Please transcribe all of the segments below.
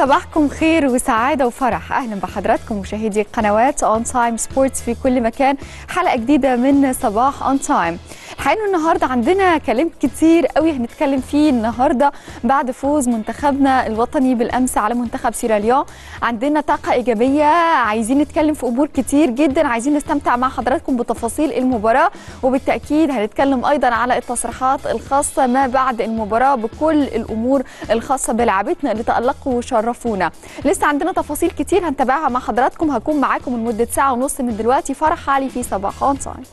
صباحكم خير وسعادة وفرح أهلا بحضراتكم مشاهدي قنوات أون تايم سبورتس في كل مكان حلقة جديدة من صباح أون تايم الحقيقة النهاردة عندنا كلام كتير قوي هنتكلم فيه النهاردة بعد فوز منتخبنا الوطني بالأمس على منتخب سيراليون عندنا طاقة إيجابية عايزين نتكلم في أمور كتير جدا عايزين نستمتع مع حضراتكم بتفاصيل المباراة وبالتأكيد هنتكلم أيضا على التصريحات الخاصة ما بعد المباراة بكل الأمور الخاصة بلعبتنا اللي تألقوا وشرفونا لسه عندنا تفاصيل كتير هنتابعها مع حضراتكم هكون معاكم لمدة ساعة ونص من دلوقتي فرح علي في صباح أون تايم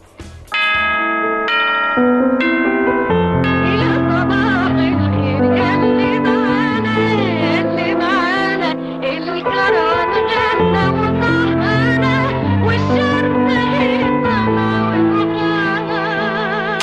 يا صباح الخير اللي معانا اللي معانا الكرم غنى وصحانا والشمس هي طالعة والرخاء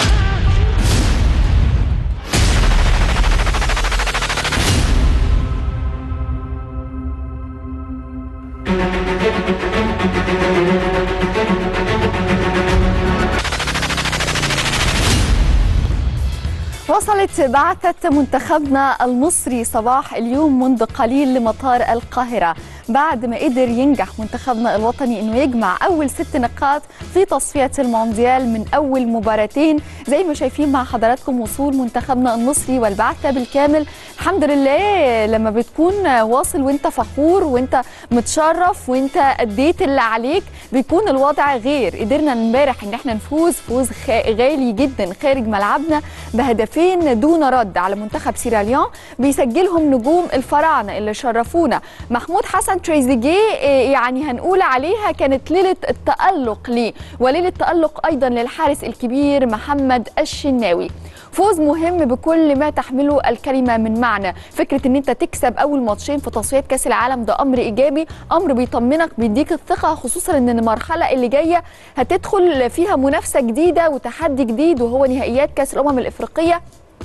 وصلت بعثة منتخبنا المصري صباح اليوم منذ قليل لمطار القاهرة بعد ما قدر ينجح منتخبنا الوطني انه يجمع اول ست نقاط في تصفية المونديال من اول مباراتين زي ما شايفين مع حضراتكم وصول منتخبنا المصري والبعثة بالكامل الحمد لله لما بتكون واصل وانت فخور وانت متشرف وانت اديت اللي عليك بيكون الوضع غير قدرنا امبارح ان احنا نفوز فوز خ- غالي جدا خارج ملعبنا بهدفين دون رد على منتخب سيراليون بيسجلهم نجوم الفراعنه اللي شرفونا محمود حسن تريزيجيه إيه، يعني هنقول عليها كانت ليله التالق ليه وليله تالق ايضا للحارس الكبير محمد الشناوي فوز مهم بكل ما تحمله الكلمه من معنى فكره ان انت تكسب اول ماتشين في تصفيات كاس العالم ده امر ايجابي امر بيطمنك بيديك الثقه خصوصا ان المرحله اللي جايه هتدخل فيها منافسه جديده وتحدي جديد وهو نهائيات كاس الامم الافريقيه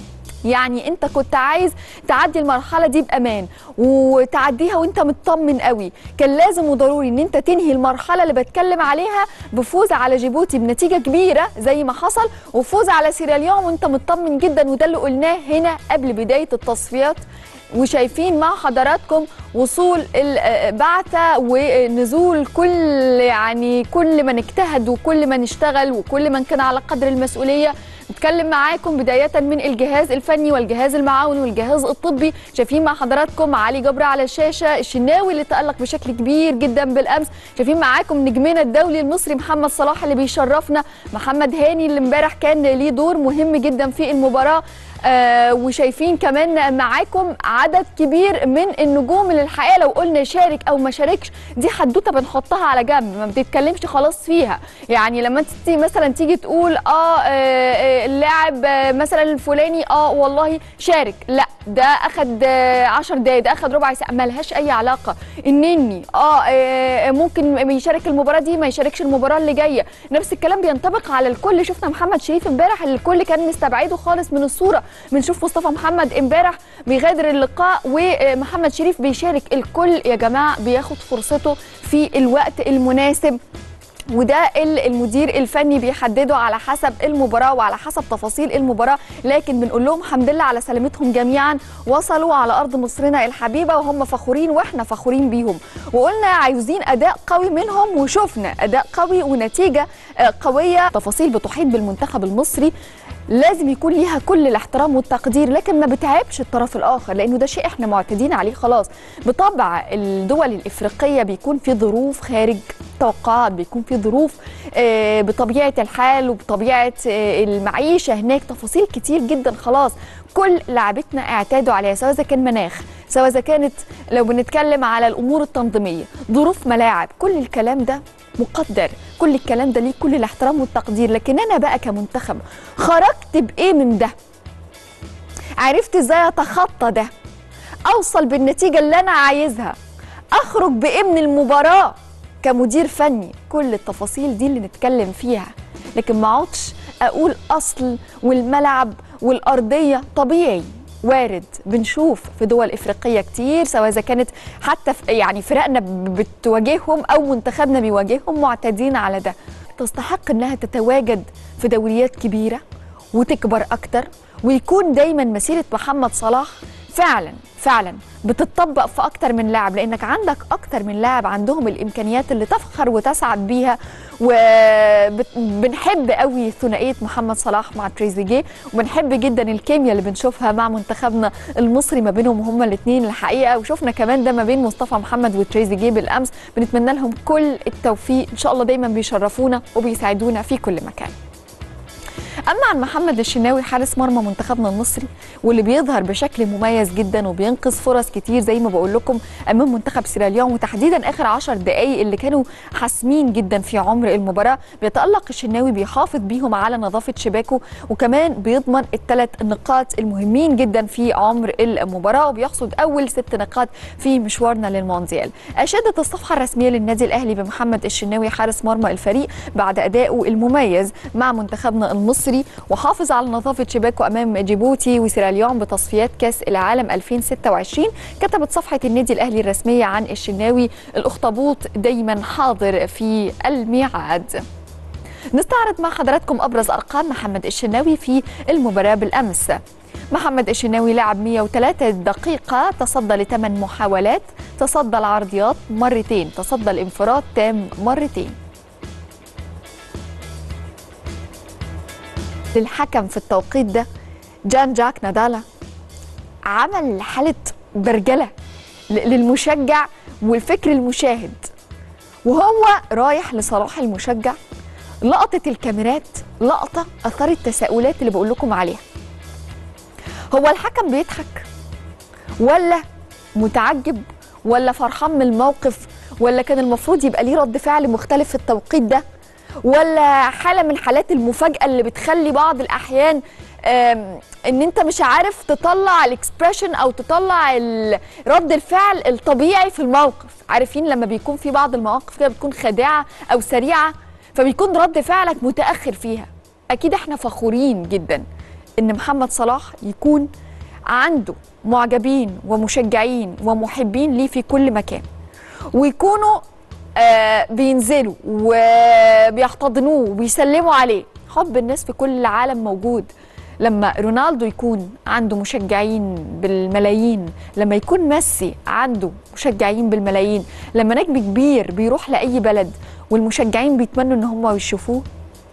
يعني انت كنت عايز تعدي المرحله دي بامان وتعديها وانت مطمن قوي كان لازم وضروري ان انت تنهي المرحله اللي بتكلم عليها بفوز على جيبوتي بنتيجه كبيره زي ما حصل وفوز على سيراليون وانت مطمن جدا وده اللي قلناه هنا قبل بدايه التصفيات وشايفين مع حضراتكم وصول البعثة ونزول كل يعني كل من اجتهد وكل من اشتغل وكل من كان على قدر المسؤولية نتكلم معاكم بداية من الجهاز الفني والجهاز المعاون والجهاز الطبي شايفين مع حضراتكم علي جبر على الشاشة الشناوي اللي تألق بشكل كبير جدا بالأمس شايفين معاكم نجمنا الدولي المصري محمد صلاح اللي بيشرفنا محمد هاني اللي امبارح كان ليه دور مهم جدا في المباراة آه وشايفين كمان معاكم عدد كبير من النجوم اللي الحقيقه لو قلنا شارك او ما شاركش دي حدوته بنحطها على جنب ما بتتكلمش خلاص فيها يعني لما انت مثلا تيجي تقول اه, آه آه، اللاعب آه مثلا الفلاني اه والله شارك لا ده اخد 10 دقايق ده اخد ربع ساعه ملهاش اي علاقه انني اه, آه ممكن يشارك المباراه دي ما يشاركش المباراه اللي جايه نفس الكلام بينطبق على الكل شفنا محمد شريف امبارح اللي الكل كان مستبعده خالص من الصوره بنشوف مصطفى محمد امبارح بيغادر اللقاء ومحمد شريف بيشارك الكل يا جماعه بياخد فرصته في الوقت المناسب وده اللي المدير الفني بيحدده على حسب المباراه وعلى حسب تفاصيل المباراه لكن بنقول لهم الحمد لله على سلامتهم جميعا وصلوا على ارض مصرنا الحبيبه وهم فخورين واحنا فخورين بيهم وقلنا عايزين اداء قوي منهم وشفنا اداء قوي ونتيجه آه، قويه تفاصيل بتحيط بالمنتخب المصري لازم يكون ليها كل الاحترام والتقدير لكن ما بتعبش الطرف الاخر لانه ده شيء احنا معتادين عليه خلاص بطبع الدول الافريقيه بيكون في ظروف خارج توقعات بيكون في ظروف آه، بطبيعه الحال وبطبيعه آه، المعيشه هناك تفاصيل كتير جدا خلاص كل لعبتنا اعتادوا عليها سواء اذا كان مناخ سواء اذا كانت لو بنتكلم على الامور التنظيميه ظروف ملاعب كل الكلام ده مقدر كل الكلام ده ليه كل الاحترام والتقدير لكن انا بقى كمنتخب خرجت بايه من ده عرفت ازاي اتخطى ده اوصل بالنتيجه اللي انا عايزها اخرج بايه من المباراه كمدير فني كل التفاصيل دي اللي نتكلم فيها لكن ما اقعدش اقول اصل والملعب والارضيه طبيعي وارد بنشوف في دول افريقيه كتير سواء اذا كانت حتى في يعني فرقنا ب- بتواجههم او منتخبنا بيواجههم معتادين على ده تستحق انها تتواجد في دوريات كبيره وتكبر اكتر ويكون دايما مسيره محمد صلاح فعلا فعلا بتطبق في اكتر من لاعب لانك عندك اكتر من لاعب عندهم الامكانيات اللي تفخر وتسعد بيها وبنحب قوي ثنائيه محمد صلاح مع تريزيجيه وبنحب جدا الكيمياء اللي بنشوفها مع منتخبنا المصري ما بينهم هما الاثنين الحقيقه وشفنا كمان ده ما بين مصطفى محمد وتريزيجيه بالامس بنتمنى لهم كل التوفيق ان شاء الله دايما بيشرفونا وبيساعدونا في كل مكان اما عن محمد الشناوي حارس مرمى منتخبنا المصري واللي بيظهر بشكل مميز جدا وبينقذ فرص كتير زي ما بقول لكم امام منتخب سيراليون وتحديدا اخر 10 دقائق اللي كانوا حاسمين جدا في عمر المباراه بيتالق الشناوي بيحافظ بيهم على نظافه شباكه وكمان بيضمن الثلاث نقاط المهمين جدا في عمر المباراه وبيحصد اول ست نقاط في مشوارنا للمونديال اشادت الصفحه الرسميه للنادي الاهلي بمحمد الشناوي حارس مرمى الفريق بعد ادائه المميز مع منتخبنا المصري وحافظ على نظافه شباكه امام جيبوتي وسيراليون بتصفيات كاس العالم 2026 كتبت صفحه النادي الاهلي الرسميه عن الشناوي الاخطبوط دايما حاضر في الميعاد نستعرض مع حضراتكم ابرز ارقام محمد الشناوي في المباراه بالامس محمد الشناوي لعب 103 دقيقة تصدى لثمان محاولات تصدى العرضيات مرتين تصدى الانفراد تام مرتين للحكم في التوقيت ده جان جاك نادالا عمل حالة برجلة ل- للمشجع والفكر المشاهد وهو رايح لصلاح المشجع لقطة الكاميرات لقطة أثارت التساؤلات اللي بقول لكم عليها هو الحكم بيضحك ولا متعجب ولا فرحان من الموقف ولا كان المفروض يبقى ليه رد فعل مختلف في التوقيت ده ولا حالة من حالات المفاجأة اللي بتخلي بعض الأحيان آم، ان انت مش عارف تطلع الاكسبريشن او تطلع ال- رد الفعل الطبيعي في الموقف عارفين لما بيكون في بعض المواقف كده بتكون خادعة او سريعة فبيكون رد فعلك متأخر فيها اكيد احنا فخورين جدا ان محمد صلاح يكون عنده معجبين ومشجعين ومحبين ليه في كل مكان ويكونوا آه بينزلوا وبيحتضنوه وبيسلموا عليه حب الناس في كل العالم موجود لما رونالدو يكون عنده مشجعين بالملايين لما يكون ميسي عنده مشجعين بالملايين لما نجم كبير بيروح لأي بلد والمشجعين بيتمنوا ان هم يشوفوه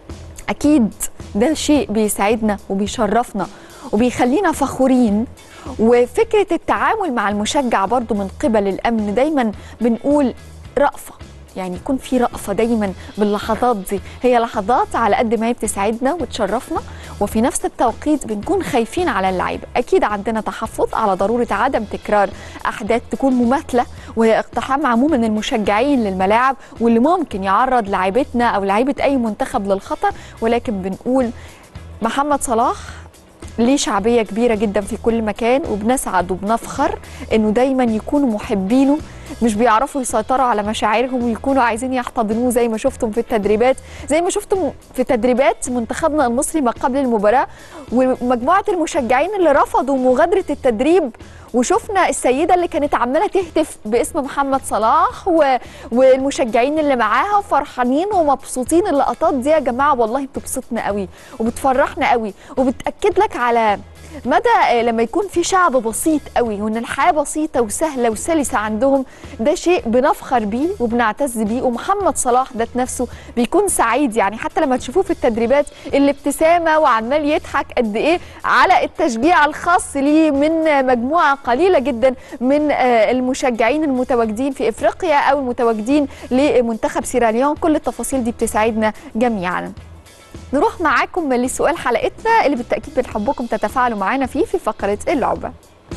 اكيد ده شيء بيسعدنا وبيشرفنا وبيخلينا فخورين وفكره التعامل مع المشجع برضو من قبل الامن دايما بنقول رأفه يعني يكون في رأفة دايما باللحظات دي هي لحظات على قد ما هي بتسعدنا وتشرفنا وفي نفس التوقيت بنكون خايفين على اللعيبة أكيد عندنا تحفظ على ضرورة عدم تكرار أحداث تكون مماثلة وهي اقتحام عموما المشجعين للملاعب واللي ممكن يعرض لاعيبتنا أو لعيبة أي منتخب للخطر ولكن بنقول محمد صلاح ليه شعبية كبيرة جدا في كل مكان وبنسعد وبنفخر انه دايما يكونوا محبينه مش بيعرفوا يسيطروا على مشاعرهم ويكونوا عايزين يحتضنوه زي ما شفتم في التدريبات زي ما شفتم في تدريبات منتخبنا المصري ما قبل المباراة ومجموعة المشجعين اللي رفضوا مغادرة التدريب وشفنا السيدة اللي كانت عمالة تهتف باسم محمد صلاح و... والمشجعين اللي معاها فرحانين ومبسوطين اللقطات دي يا جماعة والله بتبسطنا قوي وبتفرحنا قوي وبتأكد لك على مدى آه، لما يكون في شعب بسيط قوي وان الحياه بسيطه وسهله وسلسه عندهم ده شيء بنفخر بيه وبنعتز بيه ومحمد صلاح ذات نفسه بيكون سعيد يعني حتى لما تشوفوه في التدريبات الابتسامه وعمال يضحك قد ايه على التشجيع الخاص ليه من مجموعه قليله جدا من آه، المشجعين المتواجدين في افريقيا او المتواجدين لمنتخب سيراليون كل التفاصيل دي بتسعدنا جميعا نروح معاكم لسؤال حلقتنا اللي بالتأكيد بنحبكم تتفاعلوا معانا فيه في فقرة اللعبة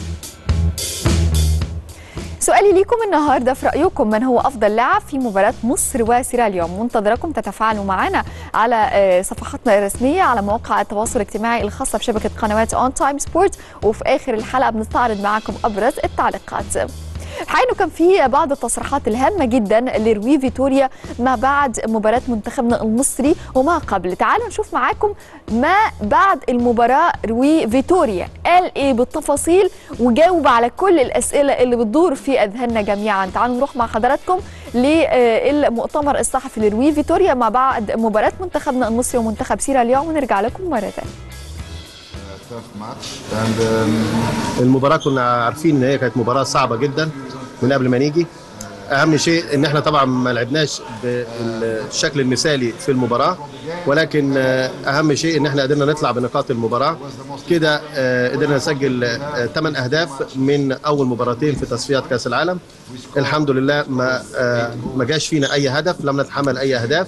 سؤالي ليكم النهارده في رايكم من هو افضل لاعب في مباراه مصر وسيراليون منتظركم تتفاعلوا معنا على آه، صفحاتنا الرسميه على مواقع التواصل الاجتماعي الخاصه بشبكه قنوات اون تايم سبورت وفي اخر الحلقه بنستعرض معاكم ابرز التعليقات الحقيقه انه كان في بعض التصريحات الهامه جدا لروي فيتوريا ما بعد مباراه منتخبنا المصري وما قبل تعالوا نشوف معاكم ما بعد المباراه روي فيتوريا قال ايه بالتفاصيل وجاوب على كل الاسئله اللي بتدور في اذهاننا جميعا تعالوا نروح مع حضراتكم للمؤتمر الصحفي لروي فيتوريا ما بعد مباراه منتخبنا المصري ومنتخب سيراليون ونرجع لكم مره ثانيه المباراة كنا عارفين ان هي كانت مباراة صعبة جدا من قبل ما نيجي اهم شيء ان احنا طبعا ما لعبناش بالشكل المثالي في المباراة ولكن آه، اهم شيء ان احنا قدرنا نطلع بنقاط المباراة كده آه، قدرنا نسجل 8 اهداف من اول مباراتين في تصفيات كاس العالم الحمد لله ما آه، ما جاش فينا اي هدف لم نتحمل اي اهداف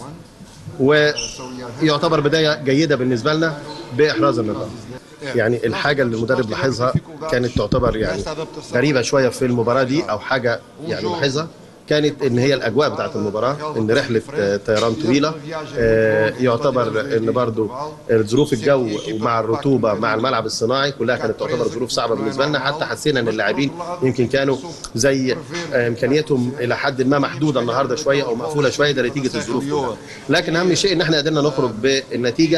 ويعتبر بدايه جيده بالنسبه لنا باحراز النقاط يعني الحاجه اللي المدرب لاحظها كانت تعتبر يعني غريبه شويه في المباراه دي او حاجه يعني لاحظها كانت ان هي الاجواء بتاعت المباراه ان رحله آه، طيران طويله آه، يعتبر ان برضو ظروف الجو ومع الرطوبه مع الملعب الصناعي كلها كانت تعتبر ظروف صعبه بالنسبه لنا حتى حسينا ان اللاعبين يمكن كانوا زي آه، امكانياتهم الى حد ما محدوده النهارده شويه او مقفوله شويه ده نتيجه الظروف كلها. لكن اهم شيء ان احنا قدرنا نخرج بالنتيجه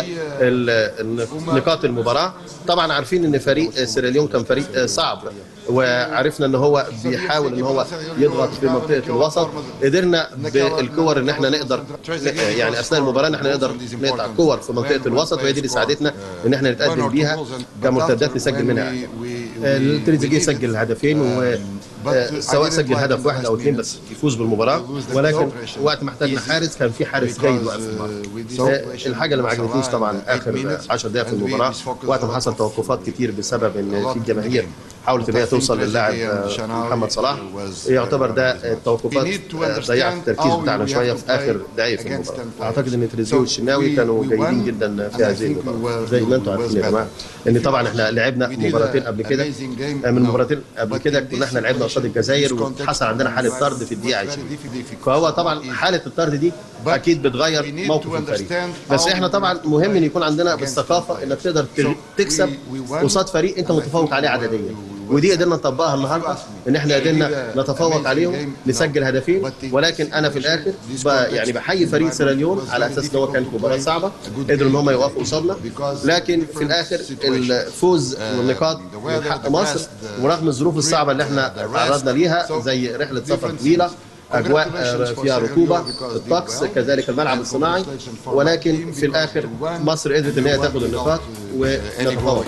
ال- نقاط المباراه طبعا عارفين ان فريق سيراليون كان فريق صعب وعرفنا ان هو بيحاول ان هو يضغط في منطقه الوسط قدرنا بالكور ان احنا نقدر يعني اثناء المباراه ان احنا نقدر نقطع كور في منطقه الوسط وهي دي اللي ساعدتنا ان احنا نتقدم بيها كمرتدات نسجل منها التريزيجيه سجل هدفين و آه، سواء سجل هدف واحد او اثنين بس يفوز بالمباراه ولكن وقت ما احتاجنا حارس كان في حارس جيد واقف في المباراه آه، الحاجه اللي ما عجبتنيش طبعا اخر 10 دقائق في المباراه وقت ما حصل توقفات كتير بسبب ان في الجماهير حاولت ان هي توصل للاعب آه، محمد صلاح يعتبر ده التوقفات آه، ضيعت التركيز بتاعنا شويه في اخر دقائق في المباراه اعتقد ان تريزيجيه والشناوي كانوا جيدين جدا في هذه المباراه زي ما انتم عارفين يا جماعه ان طبعا احنا لعبنا مباراتين قبل كده آه، من مباراتين قبل كده كنا احنا لعبنا قصاد الجزائر وحصل عندنا حاله طرد في الدقيقه 20 فهو طبعا حاله الطرد دي اكيد بتغير موقف الفريق بس احنا طبعا مهم ان يكون عندنا بالثقافه انك تقدر ت- تكسب قصاد فريق انت متفوق عليه عدديا ودي قدرنا نطبقها النهارده ان احنا قدرنا نتفوق عليهم نسجل هدفين ولكن انا في الاخر ب- يعني بحيي فريق سيراليون على اساس ان هو كانت مباراه صعبه قدروا ان هم يوقفوا قصادنا لكن في الاخر الفوز والنقاط من حق مصر ورغم الظروف الصعبه اللي احنا تعرضنا ليها زي رحله سفر طويله اجواء آه، فيها رطوبه الطقس كذلك الملعب الصناعي ولكن في الاخر مصر قدرت ان هي تاخد النقاط ونتفوق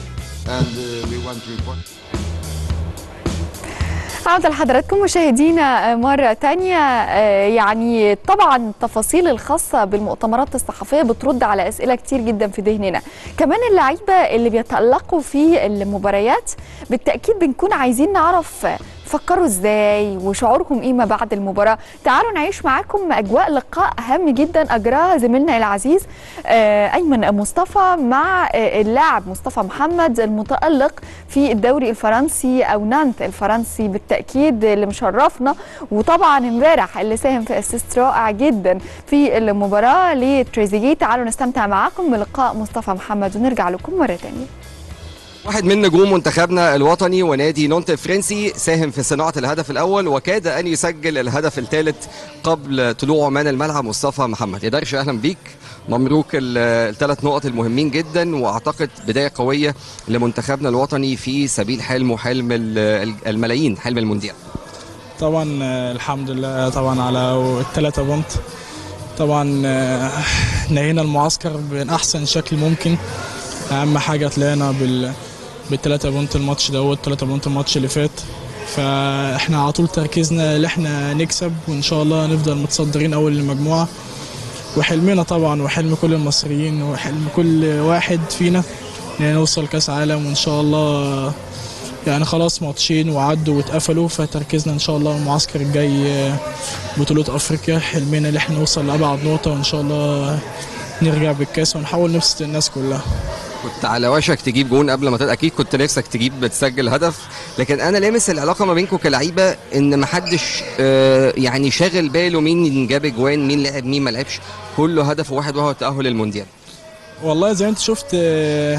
عودة لحضراتكم مشاهدينا مرة تانية آه، يعني طبعا التفاصيل الخاصة بالمؤتمرات الصحفية بترد على أسئلة كتير جدا في ذهننا كمان اللعيبة اللي بيتألقوا في المباريات بالتأكيد بنكون عايزين نعرف فكروا ازاي وشعورهم ايه ما بعد المباراه تعالوا نعيش معاكم اجواء لقاء هام جدا اجراها زميلنا العزيز آه، ايمن مصطفى مع آه، اللاعب مصطفى محمد المتالق في الدوري الفرنسي او نانت الفرنسي بالتاكيد اللي مشرفنا وطبعا امبارح اللي ساهم في اسيست رائع جدا في المباراه لتريزيجيه تعالوا نستمتع معاكم بلقاء مصطفى محمد ونرجع لكم مره ثانيه واحد من نجوم منتخبنا الوطني ونادي نونت الفرنسي ساهم في صناعة الهدف الأول وكاد أن يسجل الهدف الثالث قبل طلوعه من الملعب مصطفى محمد يا درش أهلا بيك مبروك ال- الثلاث نقط المهمين جدا واعتقد بدايه قويه لمنتخبنا الوطني في سبيل حلمه حلم ال- الملايين حلم المونديال طبعا آه، الحمد لله طبعا على الثلاثة بونت طبعا آه، نهينا المعسكر بأحسن شكل ممكن أهم حاجة طلعنا بال بالثلاثة بونت الماتش ده والثلاثة بونت الماتش اللي فات فاحنا على طول تركيزنا ان احنا نكسب وان شاء الله نفضل متصدرين اول المجموعة وحلمنا طبعا وحلم كل المصريين وحلم كل واحد فينا ان نوصل كاس عالم وان شاء الله يعني خلاص ماتشين وعدوا واتقفلوا فتركيزنا ان شاء الله المعسكر الجاي آه، بطولة افريقيا حلمنا ان احنا نوصل لابعد نقطة وان شاء الله نرجع بالكاس ونحاول نبسط الناس كلها كنت على وشك تجيب جون قبل ما تد... اكيد كنت نفسك تجيب بتسجل هدف لكن انا لامس العلاقه ما بينكم كلعيبه ان ما حدش آه، يعني شاغل باله مين جاب اجوان مين لعب مين ما لعبش كله هدفه واحد وهو التاهل للمونديال والله زي ما انت شفت آه،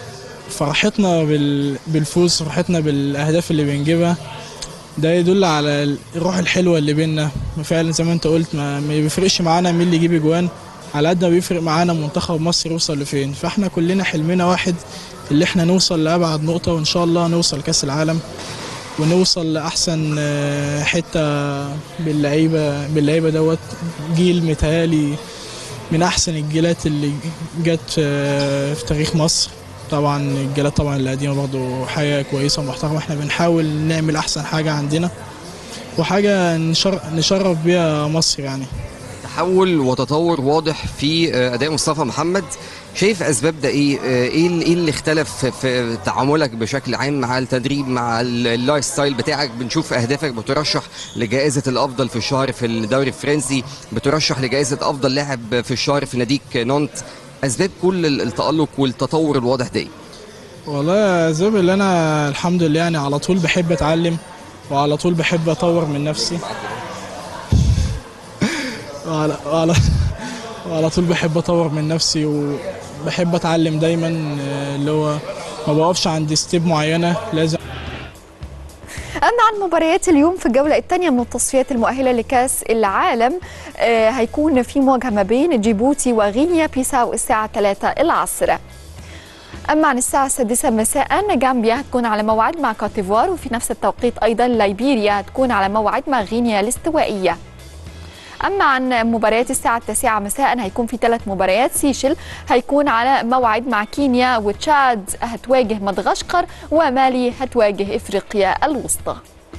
فرحتنا بال- بالفوز فرحتنا بالاهداف اللي بنجيبها ده يدل على الروح الحلوه اللي بينا فعلا زي ما انت قلت ما, ما بيفرقش معانا مين اللي يجيب اجوان على قد ما بيفرق معانا منتخب مصر يوصل لفين فاحنا كلنا حلمنا واحد اللي احنا نوصل لابعد نقطه وان شاء الله نوصل كاس العالم ونوصل لاحسن آه، حته باللعيبه باللعيبه دوت جيل متهيالي من احسن الجيلات اللي جت آه، في تاريخ مصر طبعا الجالات طبعا القديمه برضو حاجه كويسه ومحترمه احنا بنحاول نعمل احسن حاجه عندنا وحاجه نشر... نشرف بيها مصر يعني تحول وتطور واضح في آه، اداء مصطفى محمد شايف اسباب ده ايه آه، ايه اللي- إيه اللي اختلف في- في تعاملك بشكل عام مع التدريب مع ال- اللايف ستايل بتاعك بنشوف اهدافك بترشح لجائزه الافضل في الشهر في الدوري الفرنسي بترشح لجائزه افضل لاعب في الشهر في ناديك نونت اسباب كل ال- التالق والتطور الواضح ده ايه والله زوب اللي انا الحمد لله يعني على طول بحب اتعلم وعلى طول بحب اطور من نفسي وعلى وعلى وعلى طول بحب اطور من نفسي وبحب اتعلم دايما آه، اللي هو ما بقفش عند ستيب معينه لازم أما عن مباريات اليوم في الجولة الثانية من التصفيات المؤهلة لكأس العالم آه، هيكون في مواجهة ما بين جيبوتي وغينيا بيساو الساعة 3 العصر أما عن الساعة السادسة مساء جامبيا هتكون على موعد مع كوتيفوار وفي نفس التوقيت أيضا ليبيريا هتكون على موعد مع غينيا الاستوائية أما عن مباريات الساعة التاسعة مساء هيكون في ثلاث مباريات سيشل هيكون على موعد مع كينيا وتشاد هتواجه مدغشقر ومالي هتواجه إفريقيا الوسطى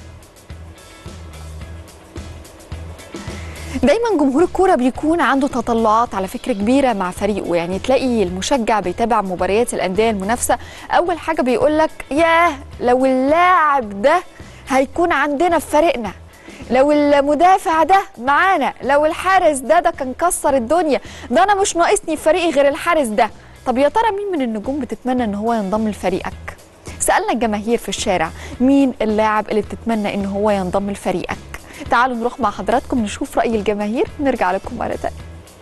دايما جمهور الكوره بيكون عنده تطلعات على فكره كبيره مع فريقه يعني تلاقي المشجع بيتابع مباريات الانديه المنافسه اول حاجه بيقول لك ياه لو اللاعب ده هيكون عندنا في فريقنا لو المدافع ده معانا لو الحارس ده ده كان كسر الدنيا ده انا مش ناقصني في فريقي غير الحارس ده طب يا ترى مين من النجوم بتتمنى ان هو ينضم لفريقك سالنا الجماهير في الشارع مين اللاعب اللي بتتمنى ان هو ينضم لفريقك تعالوا نروح مع حضراتكم نشوف راي الجماهير ونرجع لكم مره تانية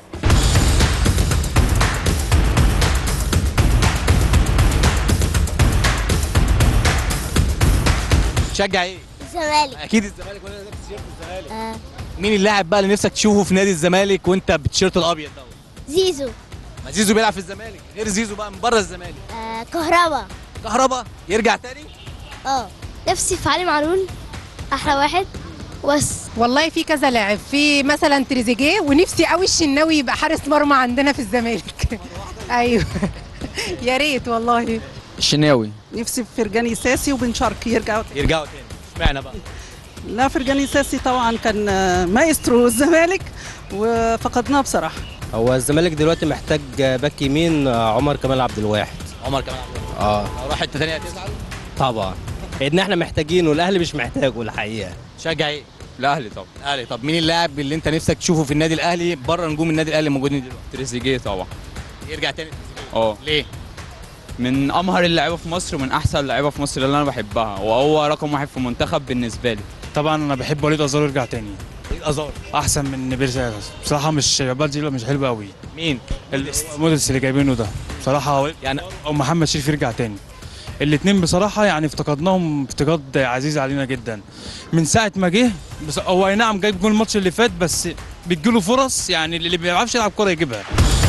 تشجع ايه؟ الزمالك اكيد الزمالك ولا لابس تيشيرت الزمالك آه. مين اللاعب بقى اللي نفسك تشوفه في نادي الزمالك وانت بالتيشيرت الابيض دوت زيزو ما زيزو بيلعب في الزمالك غير زيزو بقى من بره الزمالك آه. كهربا كهربا يرجع تاني اه نفسي في علي معلول احلى واحد بس والله في كذا لاعب في مثلا تريزيجيه ونفسي قوي الشناوي يبقى حارس مرمى عندنا في الزمالك ايوه يا ريت والله الشناوي نفسي في فرجاني ساسي وبن شرقي يرجعوا تاني. يرجعوا تاني اشمعنى بقى لا فرجاني ساسي طبعا كان آه، مايسترو الزمالك وفقدناه بصراحه هو الزمالك دلوقتي محتاج باك يمين عمر كمال عبد الواحد عمر كمان عبد الوهاب. اه لو راح حته تانيه هتزعل طبعا لان احنا محتاجينه الاهلي مش محتاجه الحقيقه تشجع ايه؟ الاهلي طبعا الاهلي طب مين اللاعب اللي انت نفسك تشوفه في النادي الاهلي بره نجوم النادي الاهلي موجودين دلوقتي تريزيجيه طبعا يرجع تاني اه ليه؟ من امهر اللعيبه في مصر ومن احسن اللعيبه في مصر اللي انا بحبها وهو رقم واحد في المنتخب بالنسبه لي طبعا انا بحب وليد ازار يرجع تاني وليد ازار احسن من بيرسا بصراحه مش بلدي مش حلو قوي مين؟ المودلز اللي جايبينه ده بصراحه يعني او محمد شريف يرجع تاني الاثنين بصراحه يعني افتقدناهم افتقاد عزيز علينا جدا من ساعه ما جه بس هو اي نعم جايب جول الماتش اللي فات بس بتجيله فرص يعني اللي ما بيعرفش يلعب كوره يجيبها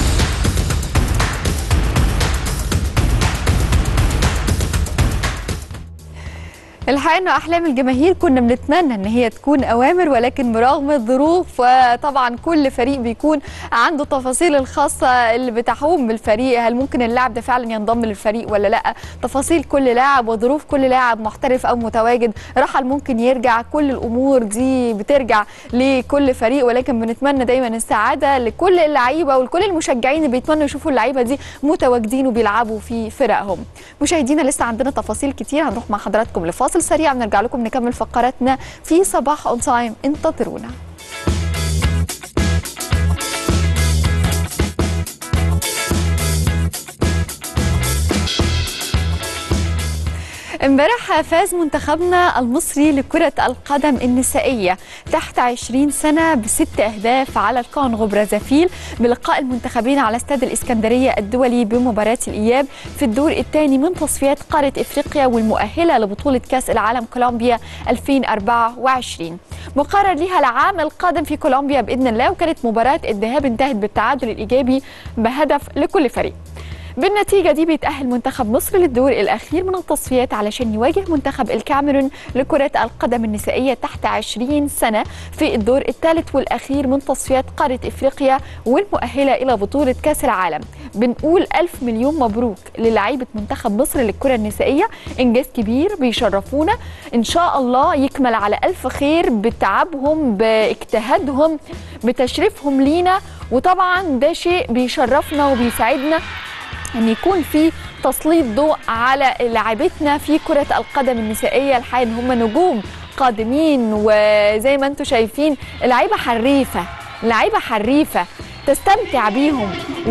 الحقيقه انه احلام الجماهير كنا بنتمنى ان هي تكون اوامر ولكن برغم الظروف وطبعا كل فريق بيكون عنده تفاصيل الخاصه اللي بتحوم بالفريق هل ممكن اللاعب ده فعلا ينضم للفريق ولا لا تفاصيل كل لاعب وظروف كل لاعب محترف او متواجد رحل ممكن يرجع كل الامور دي بترجع لكل فريق ولكن بنتمنى دايما السعاده لكل اللعيبه ولكل المشجعين اللي بيتمنوا يشوفوا اللعيبه دي متواجدين وبيلعبوا في فرقهم مشاهدينا لسه عندنا تفاصيل كتير هنروح مع حضراتكم لفاصل سريع ونرجع لكم نكمل فقراتنا في صباح اون تايم انتظرونا امبارح فاز منتخبنا المصري لكرة القدم النسائية تحت 20 سنة بست أهداف على الكونغو برازافيل بلقاء المنتخبين على استاد الإسكندرية الدولي بمباراة الإياب في الدور الثاني من تصفيات قارة إفريقيا والمؤهلة لبطولة كأس العالم كولومبيا 2024 مقرر لها العام القادم في كولومبيا بإذن الله وكانت مباراة الذهاب انتهت بالتعادل الإيجابي بهدف لكل فريق بالنتيجة دي بيتأهل منتخب مصر للدور الأخير من التصفيات علشان يواجه منتخب الكاميرون لكرة القدم النسائية تحت 20 سنة في الدور الثالث والأخير من تصفيات قارة إفريقيا والمؤهلة إلى بطولة كأس العالم بنقول ألف مليون مبروك للاعيبة منتخب مصر للكرة النسائية إنجاز كبير بيشرفونا إن شاء الله يكمل على ألف خير بتعبهم باجتهادهم بتشريفهم لينا وطبعا ده شيء بيشرفنا وبيساعدنا ان يكون في تسليط ضوء على لاعبتنا في كرة القدم النسائية الحقيقة ان هم نجوم قادمين وزي ما انتم شايفين لعيبة حريفة لعيبة حريفة تستمتع بيهم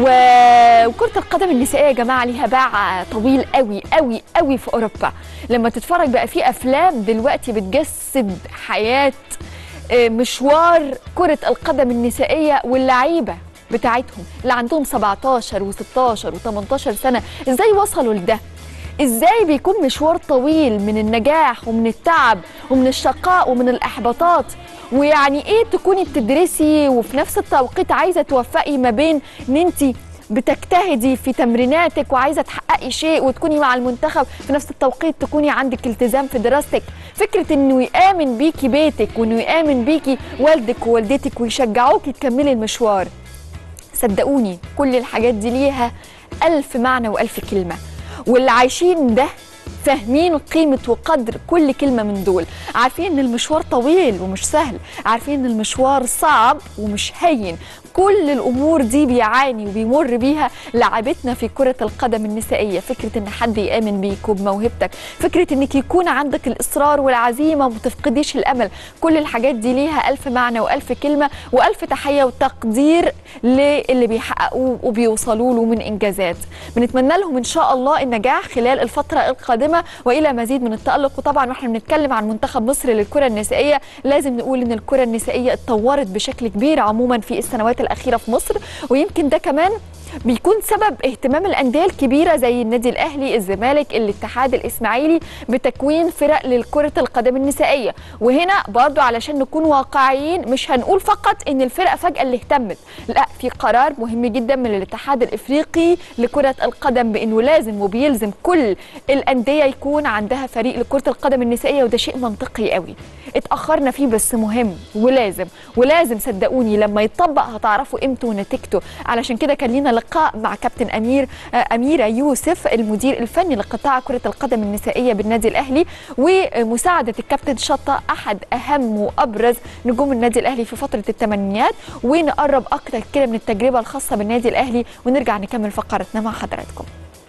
و- وكرة القدم النسائية يا جماعة ليها باع طويل قوي قوي قوي في أوروبا لما تتفرج بقى في أفلام دلوقتي بتجسد حياة آه، مشوار كرة القدم النسائية واللعيبة بتاعتهم اللي عندهم 17 و16 و18 سنة ازاي وصلوا لده ازاي بيكون مشوار طويل من النجاح ومن التعب ومن الشقاء ومن الاحباطات ويعني ايه تكوني بتدرسي وفي نفس التوقيت عايزه توفقي ما بين ان انت بتجتهدي في تمريناتك وعايزه تحققي شيء وتكوني مع المنتخب في نفس التوقيت تكوني عندك التزام في دراستك فكره انه يامن بيكي بيتك وانه يامن بيكي والدك ووالدتك ويشجعوكي تكملي المشوار صدقوني كل الحاجات دي ليها ألف معنى وألف كلمة واللي عايشين ده فاهمين قيمة وقدر كل كلمة من دول عارفين ان المشوار طويل ومش سهل عارفين ان المشوار صعب ومش هين كل الامور دي بيعاني وبيمر بيها لاعبتنا في كره القدم النسائيه فكره ان حد يامن بيك وبموهبتك فكره انك يكون عندك الاصرار والعزيمه وما تفقديش الامل كل الحاجات دي ليها الف معنى والف كلمه والف تحيه وتقدير للي بيحققوه وبيوصلوا له من انجازات بنتمنى لهم ان شاء الله النجاح خلال الفتره القادمه والى مزيد من التالق وطبعا واحنا بنتكلم عن منتخب مصر للكره النسائيه لازم نقول ان الكره النسائيه اتطورت بشكل كبير عموما في السنوات الاخيره في مصر ويمكن ده كمان بيكون سبب اهتمام الانديه الكبيره زي النادي الاهلي الزمالك الاتحاد الاسماعيلي بتكوين فرق للكره القدم النسائيه وهنا برضو علشان نكون واقعيين مش هنقول فقط ان الفرقه فجاه اللي اهتمت لا في قرار مهم جدا من الاتحاد الافريقي لكره القدم بانه لازم وبيلزم كل الانديه يكون عندها فريق لكره القدم النسائيه وده شيء منطقي قوي اتاخرنا فيه بس مهم ولازم ولازم صدقوني لما يتطبق هتعرفوا قيمته ونتيجته علشان كده كان لينا لقاء مع كابتن امير آه، اميره يوسف المدير الفني لقطاع كره القدم النسائيه بالنادي الاهلي ومساعده الكابتن شطه احد اهم وابرز نجوم النادي الاهلي في فتره الثمانينات ونقرب اكتر كده من التجربه الخاصه بالنادي الاهلي ونرجع نكمل فقرتنا مع حضراتكم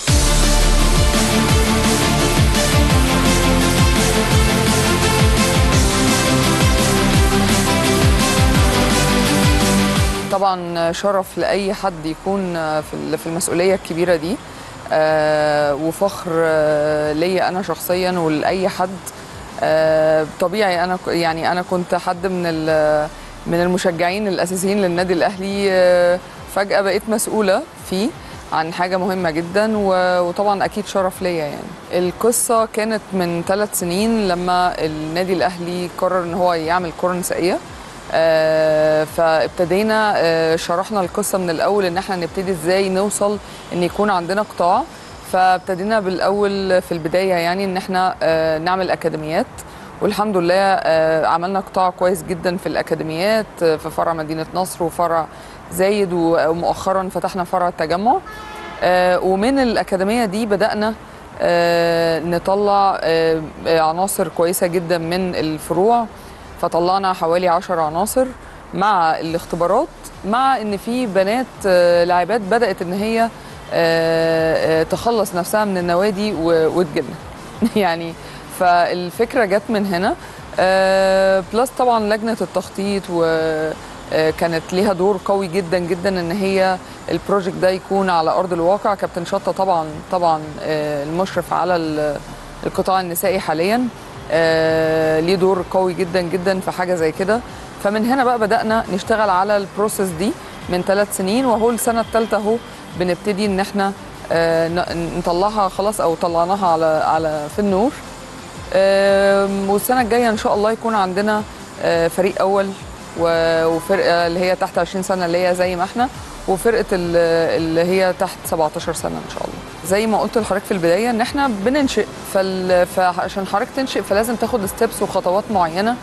طبعا شرف لاي حد يكون في ال- في المسؤوليه الكبيره دي آه، وفخر آه، ليا انا شخصيا ولاي حد آه، طبيعي انا ك- يعني انا كنت حد من ال- من المشجعين الاساسيين للنادي الاهلي آه، فجاه بقيت مسؤوله فيه عن حاجه مهمه جدا و- وطبعا اكيد شرف ليا يعني القصه كانت من ثلاث سنين لما النادي الاهلي قرر ان هو يعمل كره نسائيه آه، فابتدينا آه، شرحنا القصه من الاول ان احنا نبتدي ازاي نوصل ان يكون عندنا قطاع فابتدينا بالاول في البدايه يعني ان احنا آه، نعمل اكاديميات والحمد لله آه، عملنا قطاع كويس جدا في الاكاديميات آه، في فرع مدينه نصر وفرع زايد ومؤخرا فتحنا فرع التجمع آه، ومن الاكاديميه دي بدانا آه، نطلع آه، آه، عناصر كويسه جدا من الفروع فطلعنا حوالي 10 عناصر مع الاختبارات مع ان في بنات آه، لاعبات بدات ان هي آه، آه، تخلص نفسها من النوادي و- وتجيلنا يعني فالفكره جت من هنا آه، بلس طبعا لجنه التخطيط وكانت ليها دور قوي جدا جدا ان هي البروجكت ده يكون على ارض الواقع كابتن شطه طبعا طبعا آه، المشرف على ال- القطاع النسائي حاليا آه، ليه دور قوي جدا جدا في حاجه زي كده فمن هنا بقى بدانا نشتغل على البروسيس دي من ثلاث سنين وهو السنه الثالثه اهو بنبتدي ان احنا آه، ن- نطلعها خلاص او طلعناها على على في النور آم، والسنه الجايه ان شاء الله يكون عندنا آه، فريق اول و- وفرقه اللي هي تحت 20 سنه اللي هي زي ما احنا وفرقه ال- اللي هي تحت 17 سنه ان شاء الله زي ما قلت لحضرتك في البدايه ان احنا بننشئ فال... فعشان حضرتك تنشئ فلازم تاخد ستيبس وخطوات معينه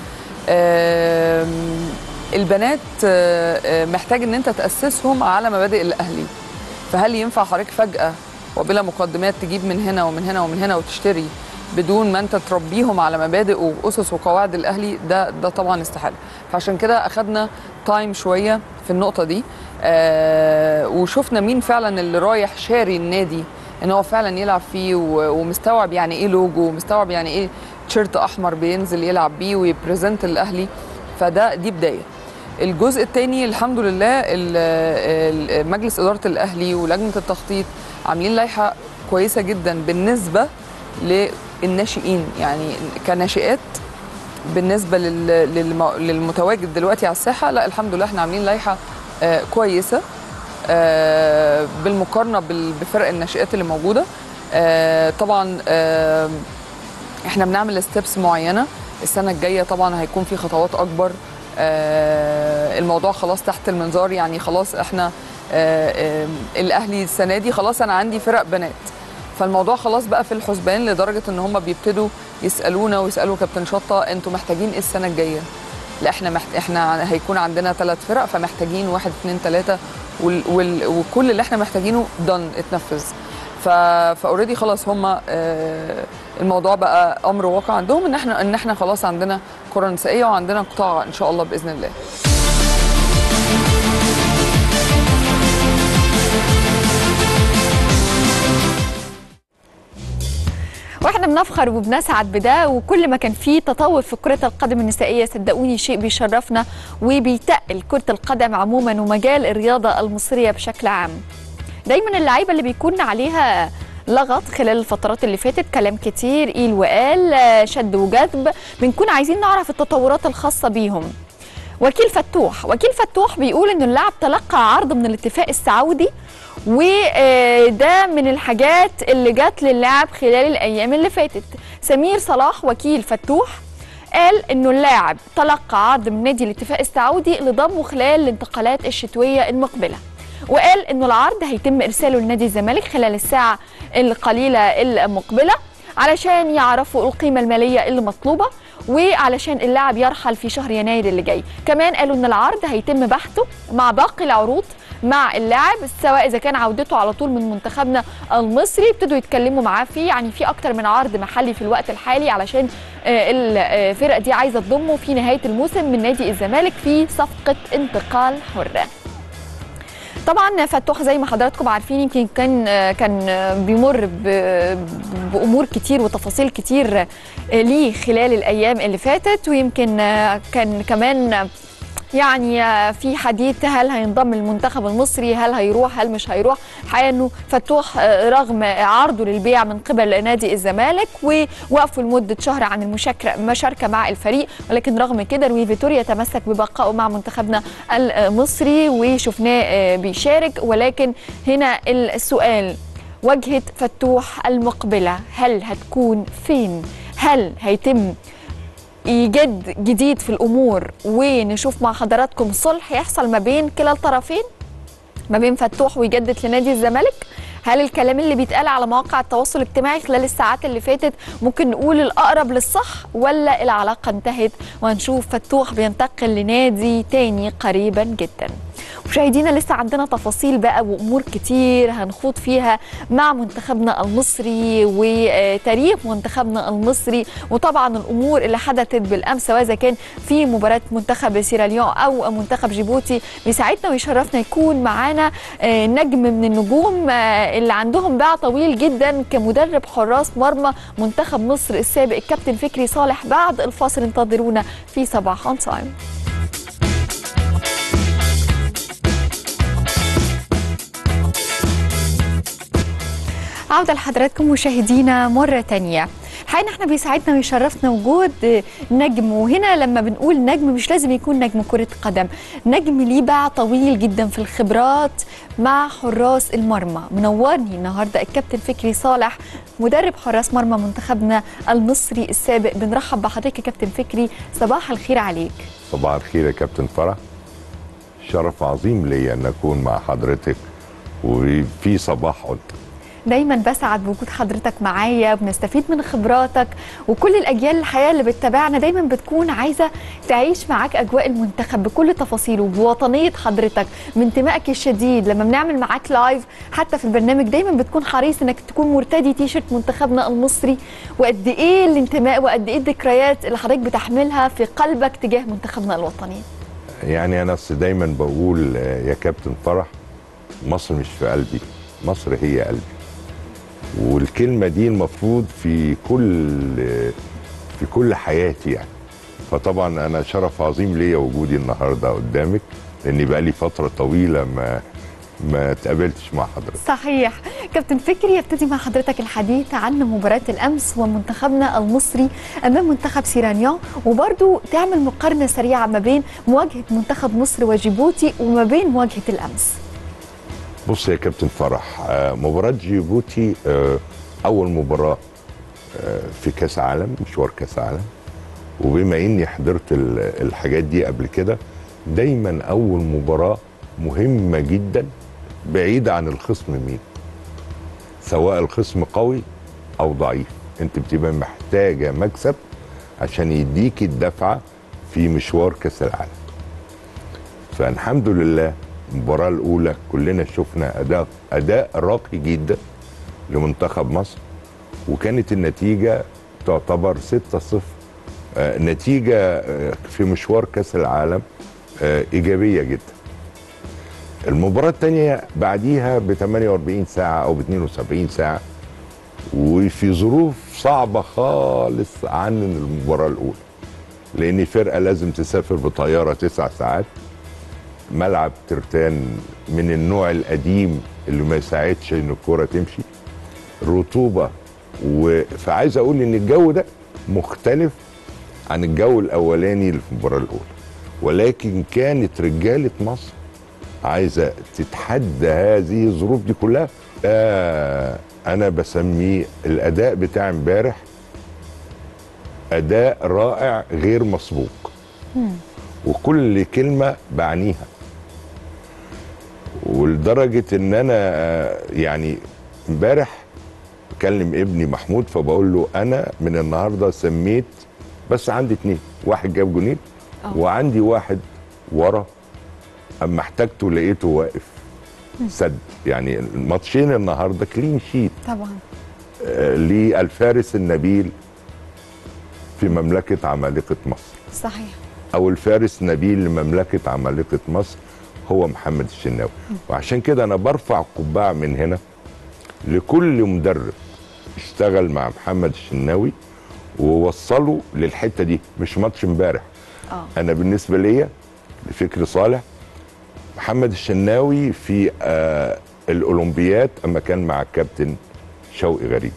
آم، البنات آه، آه، محتاج ان انت تاسسهم على مبادئ الاهلي فهل ينفع حضرتك فجاه وبلا مقدمات تجيب من هنا ومن هنا ومن هنا وتشتري بدون ما انت تربيهم على مبادئ واسس وقواعد الاهلي ده ده طبعا استحاله فعشان كده اخدنا تايم شويه في النقطه دي آه وشفنا مين فعلا اللي رايح شاري النادي ان هو فعلا يلعب فيه و- ومستوعب يعني ايه لوجو ومستوعب يعني ايه تيشيرت احمر بينزل يلعب بيه ويبريزنت الاهلي فده دي بدايه الجزء الثاني الحمد لله ال- ال- مجلس اداره الاهلي ولجنه التخطيط عاملين لائحه كويسه جدا بالنسبه للناشئين يعني كناشئات بالنسبه لل- للم- للمتواجد دلوقتي على الساحه لا الحمد لله احنا عاملين لائحه آه، كويسه آه، بالمقارنه بال- بفرق الناشئات اللي موجوده آه، طبعا آه، احنا بنعمل ستيبس معينه السنه الجايه طبعا هيكون في خطوات اكبر آه، الموضوع خلاص تحت المنظار يعني خلاص احنا آه، آه، الاهلي السنه دي خلاص انا عندي فرق بنات فالموضوع خلاص بقى في الحسبان لدرجه ان هم بيبتدوا يسالونا ويسالوا كابتن شطه انتوا محتاجين ايه السنه الجايه لا احنا محت... احنا هيكون عندنا ثلاث فرق فمحتاجين واحد اثنين ثلاثه وال... وال... وكل اللي احنا محتاجينه دن اتنفذ ف فاوريدي خلاص هم آه الموضوع بقى امر واقع عندهم ان احنا ان احنا خلاص عندنا كره نسائيه وعندنا قطاع ان شاء الله باذن الله واحنا بنفخر وبنسعد بده وكل ما كان فيه تطور في كرة القدم النسائية صدقوني شيء بيشرفنا وبيتقل كرة القدم عموما ومجال الرياضة المصرية بشكل عام دايما اللعيبة اللي بيكون عليها لغط خلال الفترات اللي فاتت كلام كتير قيل وقال آه، شد وجذب بنكون عايزين نعرف التطورات الخاصة بيهم وكيل فتوح وكيل فتوح بيقول ان اللاعب تلقى عرض من الاتفاق السعودي وده من الحاجات اللي جت للاعب خلال الايام اللي فاتت سمير صلاح وكيل فتوح قال انه اللاعب تلقى عرض من نادي الاتفاق السعودي لضمه خلال الانتقالات الشتويه المقبله وقال انه العرض هيتم ارساله لنادي الزمالك خلال الساعه القليله المقبله علشان يعرفوا القيمه الماليه اللي مطلوبه وعلشان اللاعب يرحل في شهر يناير اللي جاي كمان قالوا ان العرض هيتم بحثه مع باقي العروض مع اللاعب سواء اذا كان عودته على طول من منتخبنا المصري ابتدوا يتكلموا معاه فيه يعني في اكتر من عرض محلي في الوقت الحالي علشان آه، الفرق دي عايزه تضمه في نهايه الموسم من نادي الزمالك في صفقه انتقال حره طبعا فتوح زي ما حضراتكم عارفين يمكن كان كان بيمر ب- بامور كتير وتفاصيل كتير ليه خلال الايام اللي فاتت ويمكن كان كمان يعني في حديث هل هينضم المنتخب المصري هل هيروح هل مش هيروح الحقيقه انه فتوح رغم عرضه للبيع من قبل نادي الزمالك ووقفه لمده شهر عن المشاركه مشاركه مع الفريق ولكن رغم كده روي فيتوريا تمسك ببقائه مع منتخبنا المصري وشفناه بيشارك ولكن هنا السؤال واجهه فتوح المقبله هل هتكون فين هل هيتم ايجاد جديد في الامور ونشوف مع حضراتكم صلح يحصل ما بين كلا الطرفين ما بين فتوح ويجدد لنادي الزمالك هل الكلام اللي بيتقال على مواقع التواصل الاجتماعي خلال الساعات اللي فاتت ممكن نقول الأقرب للصح ولا العلاقة انتهت وهنشوف فتوح بينتقل لنادي تاني قريبا جدا مشاهدينا لسه عندنا تفاصيل بقى وامور كتير هنخوض فيها مع منتخبنا المصري وتاريخ منتخبنا المصري وطبعا الامور اللي حدثت بالامس سواء اذا كان في مباراه منتخب سيراليون او منتخب جيبوتي بيساعدنا ويشرفنا يكون معانا آه، نجم من النجوم آه، اللي عندهم باع طويل جدا كمدرب حراس مرمى منتخب مصر السابق الكابتن فكري صالح بعد الفاصل انتظرونا في صباح اون تايم عودة لحضراتكم مشاهدينا مرة تانية الحقيقة إن احنا بيسعدنا ويشرفنا وجود نجم وهنا لما بنقول نجم مش لازم يكون نجم كرة قدم نجم ليه باع طويل جدا في الخبرات مع حراس المرمى منورني النهاردة الكابتن فكري صالح مدرب حراس مرمى منتخبنا المصري السابق بنرحب بحضرتك يا كابتن فكري صباح الخير عليك صباح الخير يا كابتن فرح شرف عظيم لي ان اكون مع حضرتك وفي صباح قلت دايما بسعد بوجود حضرتك معايا بنستفيد من خبراتك وكل الاجيال الحياه اللي بتتابعنا دايما بتكون عايزه تعيش معاك اجواء المنتخب بكل تفاصيله بوطنيه حضرتك بانتمائك الشديد لما بنعمل معاك لايف حتى في البرنامج دايما بتكون حريص انك تكون مرتدي تيشرت منتخبنا المصري وقد ايه الانتماء وقد ايه الذكريات اللي حضرتك بتحملها في قلبك تجاه منتخبنا الوطني يعني انا أصل دايما بقول آه، يا كابتن فرح مصر مش في قلبي مصر هي قلبي والكلمه دي المفروض في كل في كل حياتي يعني فطبعا انا شرف عظيم ليا وجودي النهارده قدامك لاني بقى لي فتره طويله ما ما اتقابلتش مع حضرتك صحيح كابتن فكري يبتدي مع حضرتك الحديث عن مباراة الأمس ومنتخبنا المصري أمام منتخب سيرانيون وبرضو تعمل مقارنة سريعة ما بين مواجهة منتخب مصر وجيبوتي وما بين مواجهة الأمس بص يا كابتن فرح آه، مباراة جيبوتي آه، أول مباراة آه، في كأس عالم مشوار كأس عالم وبما إني حضرت ال- الحاجات دي قبل كده دايما أول مباراة مهمة جدا بعيدة عن الخصم مين سواء الخصم قوي أو ضعيف أنت بتبقى محتاجة مكسب عشان يديك الدفعة في مشوار كأس العالم فالحمد لله المباراة الأولى كلنا شفنا أداء أداء راقي جدا لمنتخب مصر وكانت النتيجة تعتبر 6-0 آه، نتيجة آه، في مشوار كأس العالم آه، إيجابية جدا المباراة الثانية بعديها ب 48 ساعة أو ب 72 ساعة وفي ظروف صعبة خالص عن المباراة الأولى لأن فرقة لازم تسافر بطيارة تسع ساعات ملعب ترتان من النوع القديم اللي ما يساعدش ان الكوره تمشي رطوبه و... فعايز اقول ان الجو ده مختلف عن الجو الاولاني اللي في المباراه الاولى ولكن كانت رجاله مصر عايزه تتحدى هذه الظروف دي كلها آه انا بسميه الاداء بتاع امبارح اداء رائع غير مسبوق وكل كلمه بعنيها ولدرجه ان انا آه، يعني امبارح بكلم ابني محمود فبقول له انا من النهارده سميت بس عندي اتنين واحد جاب جونين وعندي واحد ورا اما احتاجته لقيته واقف سد يعني الماتشين النهارده كلين شيت طبعا آه، للفارس النبيل في مملكه عمالقه مصر صحيح او الفارس نبيل لمملكه عمالقه مصر هو محمد الشناوي وعشان كده انا برفع قبعه من هنا لكل مدرب اشتغل مع محمد الشناوي ووصله للحته دي مش ماتش امبارح اه انا بالنسبه ليا لفكر صالح محمد الشناوي في آه الاولمبياد اما كان مع الكابتن شوقي غريب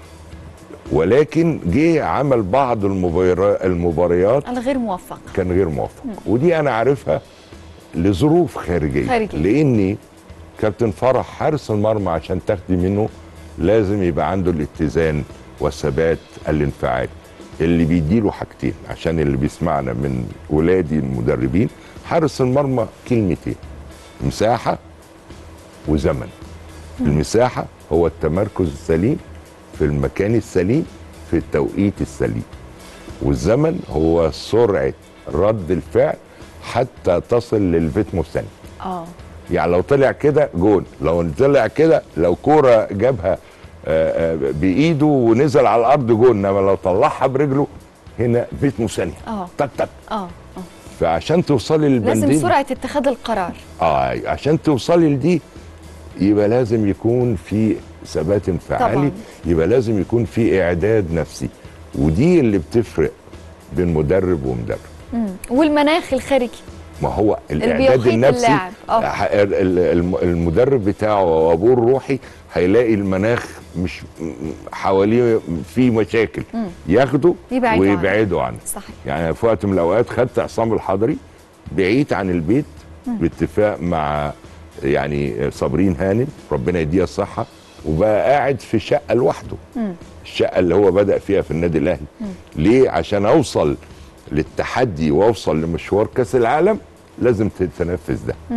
ولكن جه عمل بعض المبارا- المباريات الغير موفق كان غير موفق ودي انا عارفها لظروف خارجيه خارجية. لاني كابتن فرح حارس المرمى عشان تاخدي منه لازم يبقى عنده الاتزان والثبات الانفعالي اللي بيديله حاجتين عشان اللي بيسمعنا من ولادي المدربين حارس المرمى كلمتين مساحه وزمن المساحه هو التمركز السليم في المكان السليم في التوقيت السليم والزمن هو سرعه رد الفعل حتى تصل للفيتمو الثاني اه يعني لو طلع كده جون لو طلع كده لو كوره جابها آه، آه، بايده ونزل على الارض جون انما لو طلعها برجله هنا فيتمو ثانيه اه تك تك اه آه. فعشان توصلي للبندين لازم سرعه اتخاذ القرار اه عشان توصلي لدي يبقى لازم يكون في ثبات انفعالي طبعاً. يبقى لازم يكون في اعداد نفسي ودي اللي بتفرق بين مدرب ومدرب مم. والمناخ الخارجي ما هو اللي الاعداد بيحيط النفسي اللاعب. آه. ح- ال- ال- الم- المدرب بتاعه وابوه الروحي هيلاقي المناخ مش م- حواليه في مشاكل مم. ياخده يبعدوا عنه. ويبعدوا عنه صحيح يعني في وقت من الاوقات خدت عصام الحضري بعيد عن البيت مم. باتفاق مع يعني صابرين هانم ربنا يديها الصحه وبقى قاعد في شقه لوحده مم. الشقه اللي هو بدا فيها في النادي الاهلي ليه عشان اوصل للتحدي واوصل لمشوار كاس العالم لازم تتنفذ ده مم.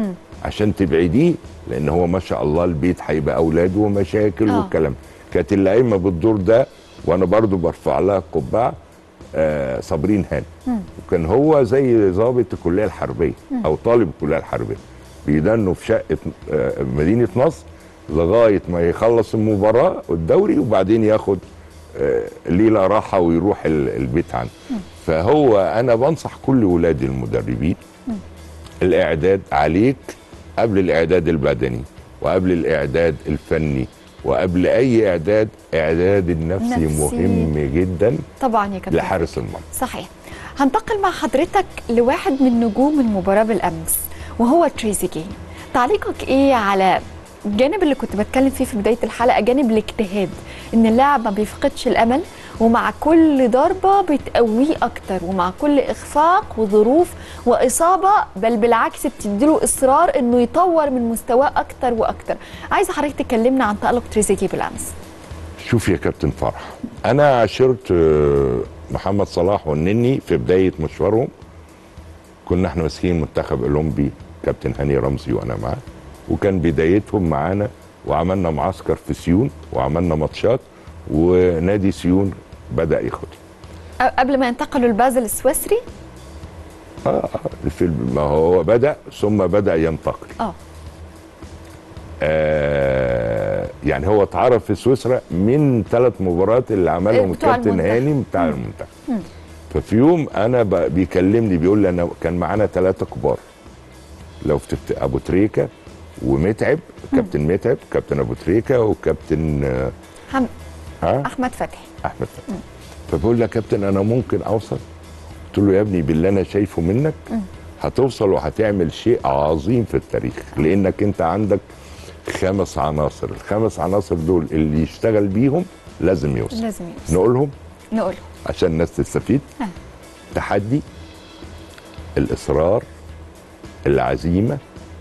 عشان تبعديه لان هو ما شاء الله البيت هيبقى اولاد ومشاكل آه. والكلام كانت اللي قايمه بالدور ده وانا برضو برفع لها القبعه آه صابرين هاني وكان هو زي ضابط الكليه الحربيه مم. او طالب الكليه الحربيه بيدنوا في شقه آه، مدينه نصر لغايه ما يخلص المباراه والدوري وبعدين ياخد آه، ليله راحه ويروح ال- البيت عنده فهو انا بنصح كل ولادي المدربين الاعداد عليك قبل الاعداد البدني وقبل الاعداد الفني وقبل اي اعداد اعداد النفسي نفسي. مهم جدا طبعا يا كابتن لحارس المرمى صحيح هنتقل مع حضرتك لواحد من نجوم المباراة بالأمس وهو تريزيجيه تعليقك إيه على الجانب اللي كنت بتكلم فيه في بداية الحلقة جانب الاجتهاد إن اللاعب ما بيفقدش الأمل ومع كل ضربة بتقويه أكتر ومع كل إخفاق وظروف وإصابة بل بالعكس بتديله إصرار إنه يطور من مستواه أكتر وأكتر عايزة حضرتك تكلمنا عن تألق تريزيجيه بالأمس شوف يا كابتن فرح انا عاشرت آه، محمد صلاح والنني في بدايه مشوارهم كنا احنا ماسكين منتخب اولمبي كابتن هاني رمزي وانا معاه وكان بدايتهم معانا وعملنا معسكر في سيون وعملنا ماتشات ونادي سيون بدا ياخد أ- قبل ما ينتقلوا لبازل السويسري اه في ما هو بدا ثم بدا ينتقل اه آه يعني هو اتعرف في سويسرا من ثلاث مباريات اللي عملهم بتوع الكابتن المنتخب. هاني بتاع المنتخب ففي يوم انا ب- بيكلمني بيقول لي انا كان معانا ثلاثه كبار لو فتفت ابو تريكه ومتعب كابتن متعب كابتن ابو تريكه وكابتن آه، حم... ها أحمد فتحي احمد فتحي فبقول له يا كابتن انا ممكن اوصل قلت له يا ابني باللي انا شايفه منك مم. هتوصل وهتعمل شيء عظيم في التاريخ لانك انت عندك خمس عناصر الخمس عناصر دول اللي يشتغل بيهم لازم يوصل لازم يوصل نقولهم نقول عشان الناس تستفيد ها. تحدي الاصرار العزيمه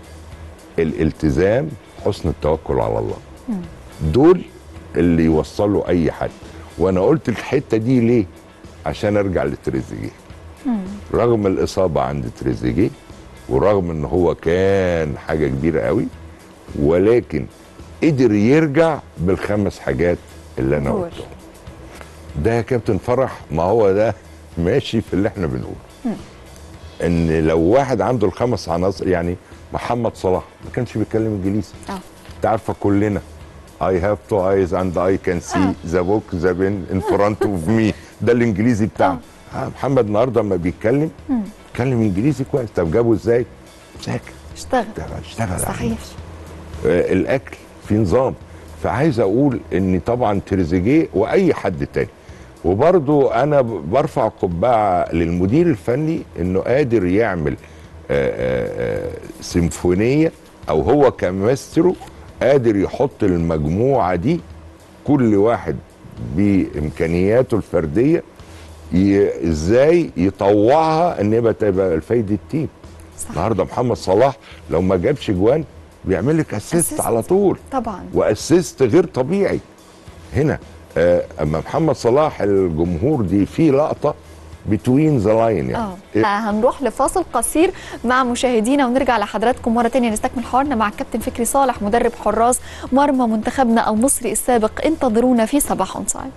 الالتزام حسن التوكل على الله دول اللي يوصلوا اي حد وانا قلت الحته دي ليه عشان ارجع لتريزيجيه رغم الاصابه عند تريزيجيه ورغم ان هو كان حاجه كبيره قوي ولكن قدر يرجع بالخمس حاجات اللي انا قول. قلتهم ده يا كابتن فرح ما هو ده ماشي في اللي احنا بنقوله ان لو واحد عنده الخمس عناصر يعني محمد صلاح ما كانش بيتكلم انجليزي اه انت عارفه كلنا I have two eyes and I can see the book the pen in front of me ده الانجليزي بتاعه آه. محمد النهارده لما بيتكلم مم. بيتكلم انجليزي كويس طب جابه ازاي؟ ذاكر اشتغل اشتغل صحيح آه، الاكل في نظام فعايز اقول ان طبعا تريزيجيه واي حد تاني وبرضو انا ب- برفع قبعه للمدير الفني انه قادر يعمل آه، آه، آه، سيمفونيه او هو كماسترو قادر يحط المجموعه دي كل واحد بامكانياته الفرديه ي- ازاي يطوعها ان يبقى تبقى الفايده التيم النهارده محمد صلاح لو ما جابش جوان بيعمل لك اسيست على طول طبعا واسيست غير طبيعي هنا آه، اما محمد صلاح الجمهور دي في لقطه بتوين ذا لاين يعني اه آه، هنروح لفاصل قصير مع مشاهدينا ونرجع لحضراتكم مره تانية نستكمل حوارنا مع الكابتن فكري صالح مدرب حراس مرمى منتخبنا المصري السابق انتظرونا في صباح اون سايد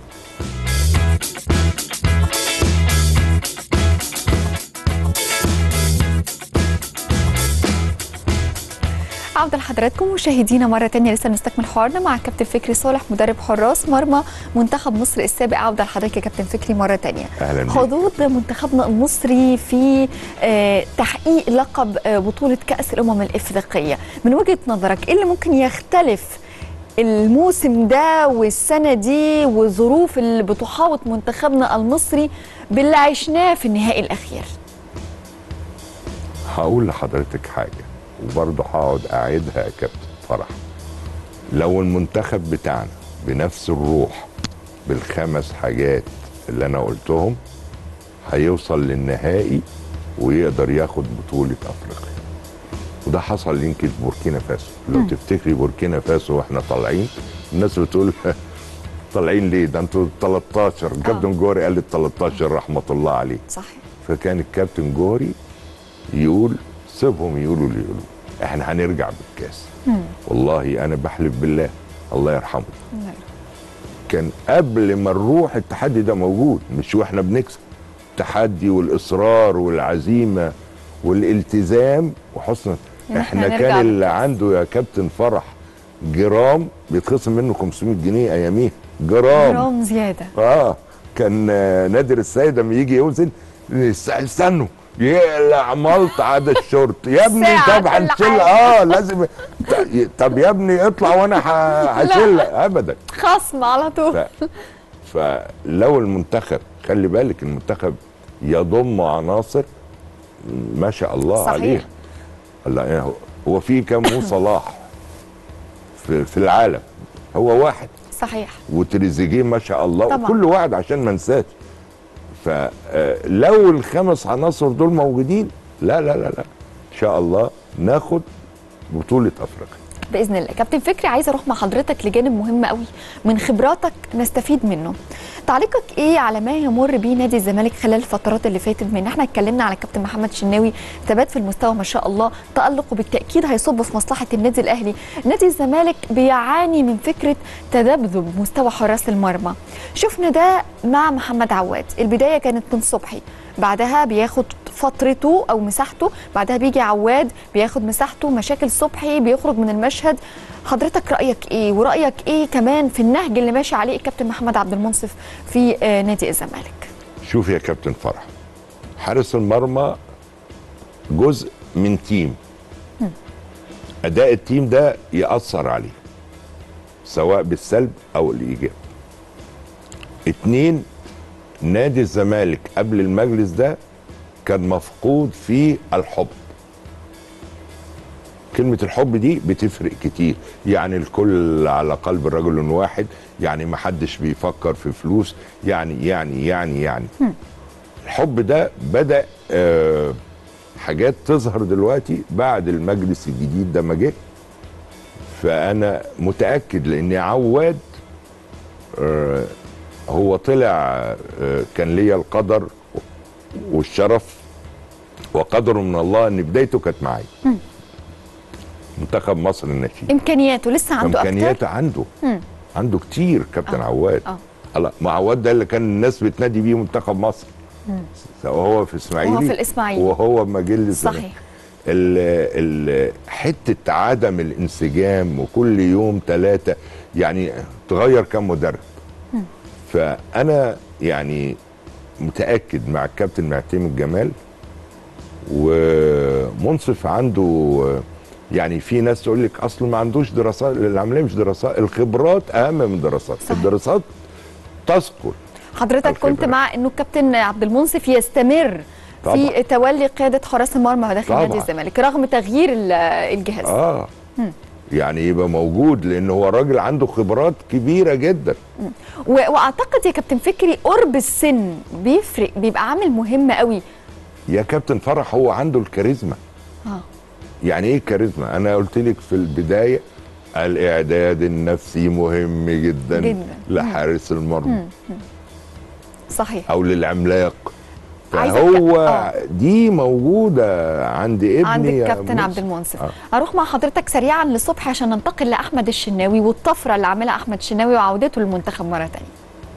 عودة لحضراتكم مشاهدينا مرة تانية لسه نستكمل حوارنا مع كابتن فكري صالح مدرب حراس مرمى منتخب مصر السابق عودة لحضرتك يا كابتن فكري مرة تانية أهلاً بيك. حظوظ منتخبنا المصري في آه، تحقيق لقب آه، بطولة كأس الأمم الإفريقية من وجهة نظرك إيه اللي ممكن يختلف الموسم ده والسنة دي والظروف اللي بتحاوط منتخبنا المصري باللي عشناه في النهائي الأخير هقول لحضرتك حاجه وبرضه هقعد اعيدها يا كابتن فرح لو المنتخب بتاعنا بنفس الروح بالخمس حاجات اللي انا قلتهم هيوصل للنهائي ويقدر ياخد بطوله افريقيا وده حصل يمكن في بوركينا فاسو لو مم. تفتكري بوركينا فاسو واحنا طالعين الناس بتقول طالعين ليه ده انتوا 13 الكابتن جوري قال ال 13 رحمه الله عليه صحيح فكان الكابتن جوري يقول سيبهم يقولوا اللي يقولوا احنا هنرجع بالكاس والله انا بحلف بالله الله يرحمه كان قبل ما نروح التحدي ده موجود مش واحنا بنكسب التحدي والاصرار والعزيمه والالتزام وحسن إن إحنا احنا نرجع كان اللي بالكاس. عنده يا كابتن فرح جرام بيتخصم منه 500 جنيه اياميها جرام جرام زياده اه كان آه، نادر السيد لما يجي يوزن است- استنوا يقلع ملط عدا الشورت يا ابني ساعة طب كل هنشيل حاجة. اه لازم ط- طب يا ابني اطلع وانا ه- هشيل ابدا خصم على طول ف... فلو المنتخب خلي بالك المنتخب يضم عناصر ما شاء الله صحيح. عليها الله يعني هو- هو في كم مو صلاح في, في العالم هو واحد صحيح وتريزيجيه ما شاء الله طبعا. وكل واحد عشان ما ننساش فلو الخمس عناصر دول موجودين لا لا لا لا ان شاء الله ناخد بطوله افريقيا باذن الله كابتن فكري عايزه اروح مع حضرتك لجانب مهم قوي من خبراتك نستفيد منه تعليقك ايه على ما يمر بيه نادي الزمالك خلال الفترات اللي فاتت بما ان احنا اتكلمنا على كابتن محمد شناوي ثبات في المستوى ما شاء الله تالقه بالتاكيد هيصب في مصلحه النادي الاهلي نادي الزمالك بيعاني من فكره تذبذب مستوى حراس المرمى شفنا ده مع محمد عواد البدايه كانت من صبحي بعدها بياخد فترته او مساحته بعدها بيجي عواد بياخد مساحته مشاكل صبحي بيخرج من المشهد حضرتك رايك ايه ورايك ايه كمان في النهج اللي ماشي عليه الكابتن محمد عبد المنصف في آه، نادي الزمالك شوف يا كابتن فرح حارس المرمى جزء من تيم مم. اداء التيم ده ياثر عليه سواء بالسلب او الايجاب اتنين نادي الزمالك قبل المجلس ده كان مفقود فيه الحب كلمة الحب دي بتفرق كتير يعني الكل على قلب رجل واحد يعني محدش بيفكر في فلوس يعني يعني يعني يعني الحب ده بدأ آه حاجات تظهر دلوقتي بعد المجلس الجديد ده ما جه فأنا متأكد لأن عواد آه هو طلع آه كان ليا القدر والشرف وقدره من الله ان بدايته كانت معايا مم. منتخب مصر الناشئين امكانياته لسه عنده اكتر امكانياته عنده مم. عنده كتير كابتن آه. عواد اه الله ما عواد ده اللي كان الناس بتنادي بيه منتخب مصر مم. سواء هو في اسماعيلي وهو في الإسماعيلي. وهو بمجله الزمالك. صحيح ال ال حته عدم الانسجام وكل يوم ثلاثه يعني تغير كم مدرب مم. فانا يعني متاكد مع الكابتن معتمد جمال ومنصف عنده يعني في ناس تقول لك اصل ما عندوش دراسات العمليه مش دراسات الخبرات اهم من الدراسات صحيح. الدراسات تذكر حضرتك كنت الخبرة. مع انه الكابتن عبد المنصف يستمر في طبعا. تولي قياده حراس المرمى داخل طبعا. نادي الزمالك رغم تغيير ال- الجهاز اه مم. يعني يبقى موجود لان هو راجل عنده خبرات كبيره جدا و- واعتقد يا كابتن فكري قرب السن بيفرق بيبقى عامل مهم قوي يا كابتن فرح هو عنده الكاريزما اه يعني ايه كاريزما انا قلت لك في البدايه الاعداد النفسي مهم جدا, جداً. لحارس المرمى مم. مم. صحيح او للعملاق عايزة فهو أك- آه. دي موجوده عند ابني عند يا الكابتن موسى. عبد المنصف آه. اروح مع حضرتك سريعا لصبحي عشان ننتقل لاحمد الشناوي والطفره اللي عملها احمد الشناوي وعودته للمنتخب مره ثانيه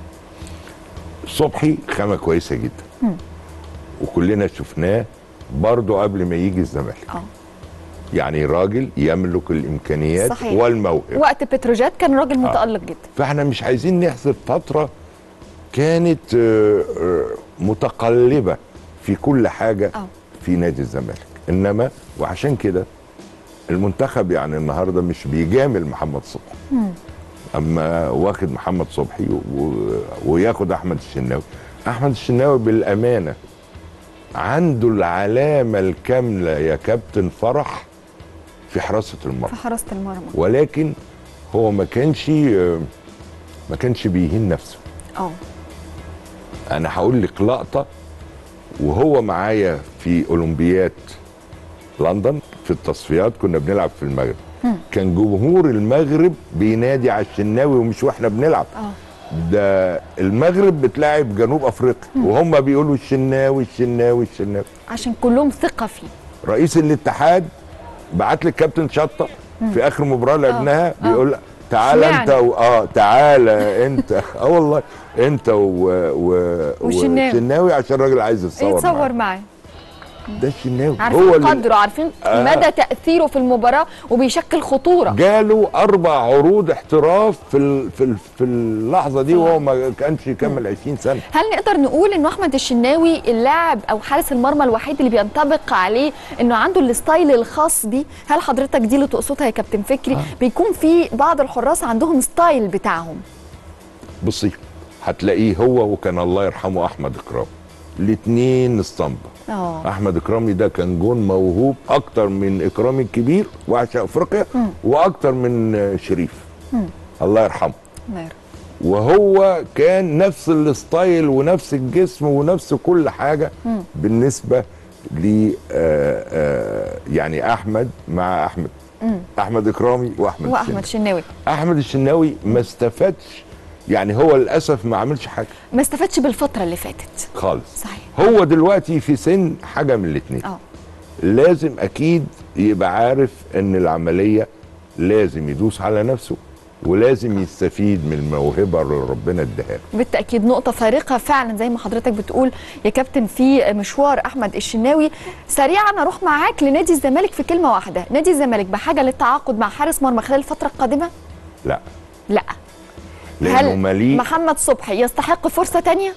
صبحي خامه كويسه جدا مم. وكلنا شفناه برضه قبل ما يجي الزمالك اه يعني راجل يملك الامكانيات صحيح. والموهبه وقت بتروجيت كان راجل متالق جدا فاحنا مش عايزين نحسب فتره كانت آه، آه، متقلبه في كل حاجه اه في نادي الزمالك انما وعشان كده المنتخب يعني النهارده مش بيجامل محمد صبحي مم. اما واخد محمد صبحي و... وياخد احمد الشناوي احمد الشناوي بالامانه عنده العلامه الكامله يا كابتن فرح في حراسه المرمى في حراسه المرمى ولكن هو ما كانش ما كانش بيهين نفسه اه انا هقول لك لقطه وهو معايا في اولمبياد لندن في التصفيات كنا بنلعب في المغرب مم. كان جمهور المغرب بينادي على الشناوي ومش واحنا بنلعب اه ده المغرب بتلاعب جنوب افريقيا وهم بيقولوا الشناوي الشناوي الشناوي عشان كلهم ثقه فيه رئيس الاتحاد بعت لي الكابتن شطه مم. في اخر مباراه لعبناها آه. بيقول تعالى انت اشمعنى؟ و... اه تعالى انت اه والله انت و... و... والشناوي. والشناوي عشان الراجل عايز يتصور يتصور معاه. معاه ده الشناوي هو عارفين اللي قدره عارفين آه. مدى تاثيره في المباراه وبيشكل خطوره جاله اربع عروض احتراف في ال... في ال... في اللحظه دي وهو ما كانش يكمل 20 سنه هل نقدر نقول انه احمد الشناوي اللاعب او حارس المرمى الوحيد اللي بينطبق عليه انه عنده الستايل الخاص بيه هل حضرتك دي اللي تقصدها يا كابتن فكري آه. بيكون في بعض الحراس عندهم ستايل بتاعهم بصي هتلاقيه هو وكان الله يرحمه احمد اكرام الاثنين اسطمبه اه احمد اكرامي ده كان جون موهوب اكتر من اكرامي الكبير وعشاء افريقيا واكتر من آه، شريف الله يرحمه وهو كان نفس الستايل ونفس الجسم ونفس كل حاجه مم. بالنسبه ل آه، آه، يعني احمد مع احمد مم. احمد اكرامي واحمد واحمد شناوي احمد الشناوي ما استفادش يعني هو للاسف ما عملش حاجه ما استفادش بالفتره اللي فاتت خالص صحيح هو دلوقتي في سن حاجه من الاثنين اه لازم اكيد يبقى عارف ان العمليه لازم يدوس على نفسه ولازم يستفيد من الموهبه اللي ربنا اداها له بالتاكيد نقطه فارقه فعلا زي ما حضرتك بتقول يا كابتن في مشوار احمد الشناوي سريعا اروح معاك لنادي الزمالك في كلمه واحده نادي الزمالك بحاجه للتعاقد مع حارس مرمى خلال الفتره القادمه لا لا لانه هل مليء محمد صبحي يستحق فرصه تانية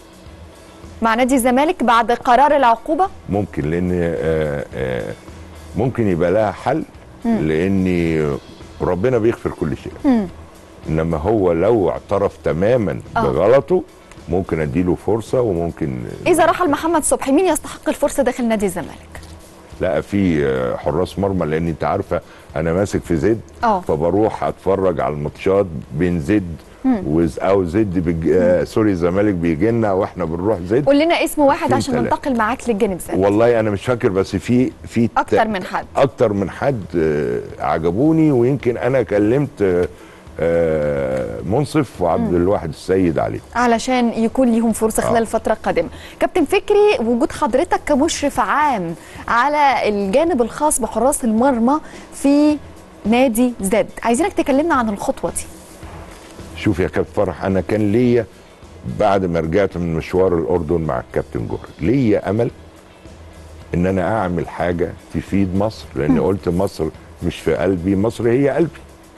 مع نادي الزمالك بعد قرار العقوبه ممكن لان آه، آه، ممكن يبقى لها حل مم. لان ربنا بيغفر كل شيء مم. انما هو لو اعترف تماما آه. بغلطه ممكن اديله فرصه وممكن اذا رحل محمد صبحي مين يستحق الفرصه داخل نادي الزمالك لا في آه، حراس مرمى لان انت عارفه انا ماسك في زد اه فبروح اتفرج على الماتشات بين زد مم. وز او زد بيج... آه سوري الزمالك بيجي لنا واحنا بنروح زد قول لنا اسم واحد في عشان تلاتة. ننتقل معاك للجانب ذات والله انا مش فاكر بس في في ت- اكتر من حد اكتر من حد آه، عجبوني ويمكن انا كلمت آه، آه، منصف وعبد الواحد السيد عليه علشان يكون ليهم فرصه خلال الفتره القادمه كابتن فكري وجود حضرتك كمشرف عام على الجانب الخاص بحراس المرمى في نادي زد عايزينك تكلمنا عن الخطوه دي شوف يا كابتن فرح انا كان ليا بعد ما رجعت من مشوار الاردن مع الكابتن جوهري ليا امل ان انا اعمل حاجه تفيد مصر لان قلت مصر مش في قلبي مصر هي قلبي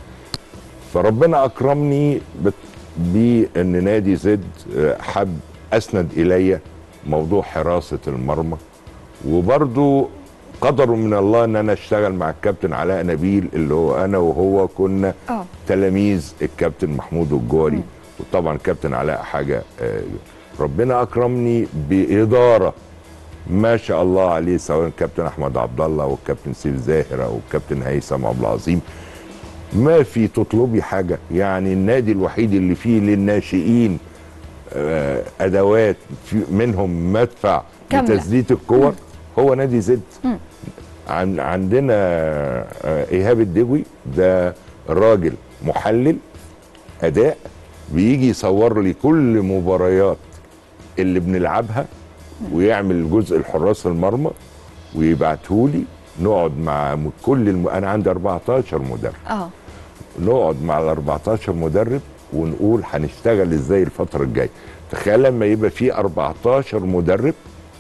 فربنا اكرمني بت- بان نادي زد آه، حب اسند الي موضوع حراسه المرمى وبرضو قدر من الله ان انا اشتغل مع الكابتن علاء نبيل اللي هو انا وهو كنا اه تلاميذ الكابتن محمود الجوري وطبعا الكابتن علاء حاجه آه، ربنا اكرمني باداره ما شاء الله عليه سواء الكابتن احمد عبد الله والكابتن سيف زاهر او الكابتن هيثم عبد العظيم ما في تطلبي حاجه يعني النادي الوحيد اللي فيه للناشئين آه، ادوات في منهم مدفع كاملة. لتسديد الكور هو نادي زد مم. عن عندنا آه، ايهاب الدجوي ده راجل محلل اداء بيجي يصور لي كل مباريات اللي بنلعبها ويعمل جزء الحراس المرمى ويبعته لي نقعد مع م- كل الم... انا عندي 14 مدرب اه نقعد مع ال 14 مدرب ونقول هنشتغل ازاي الفتره الجايه تخيل لما يبقى في 14 مدرب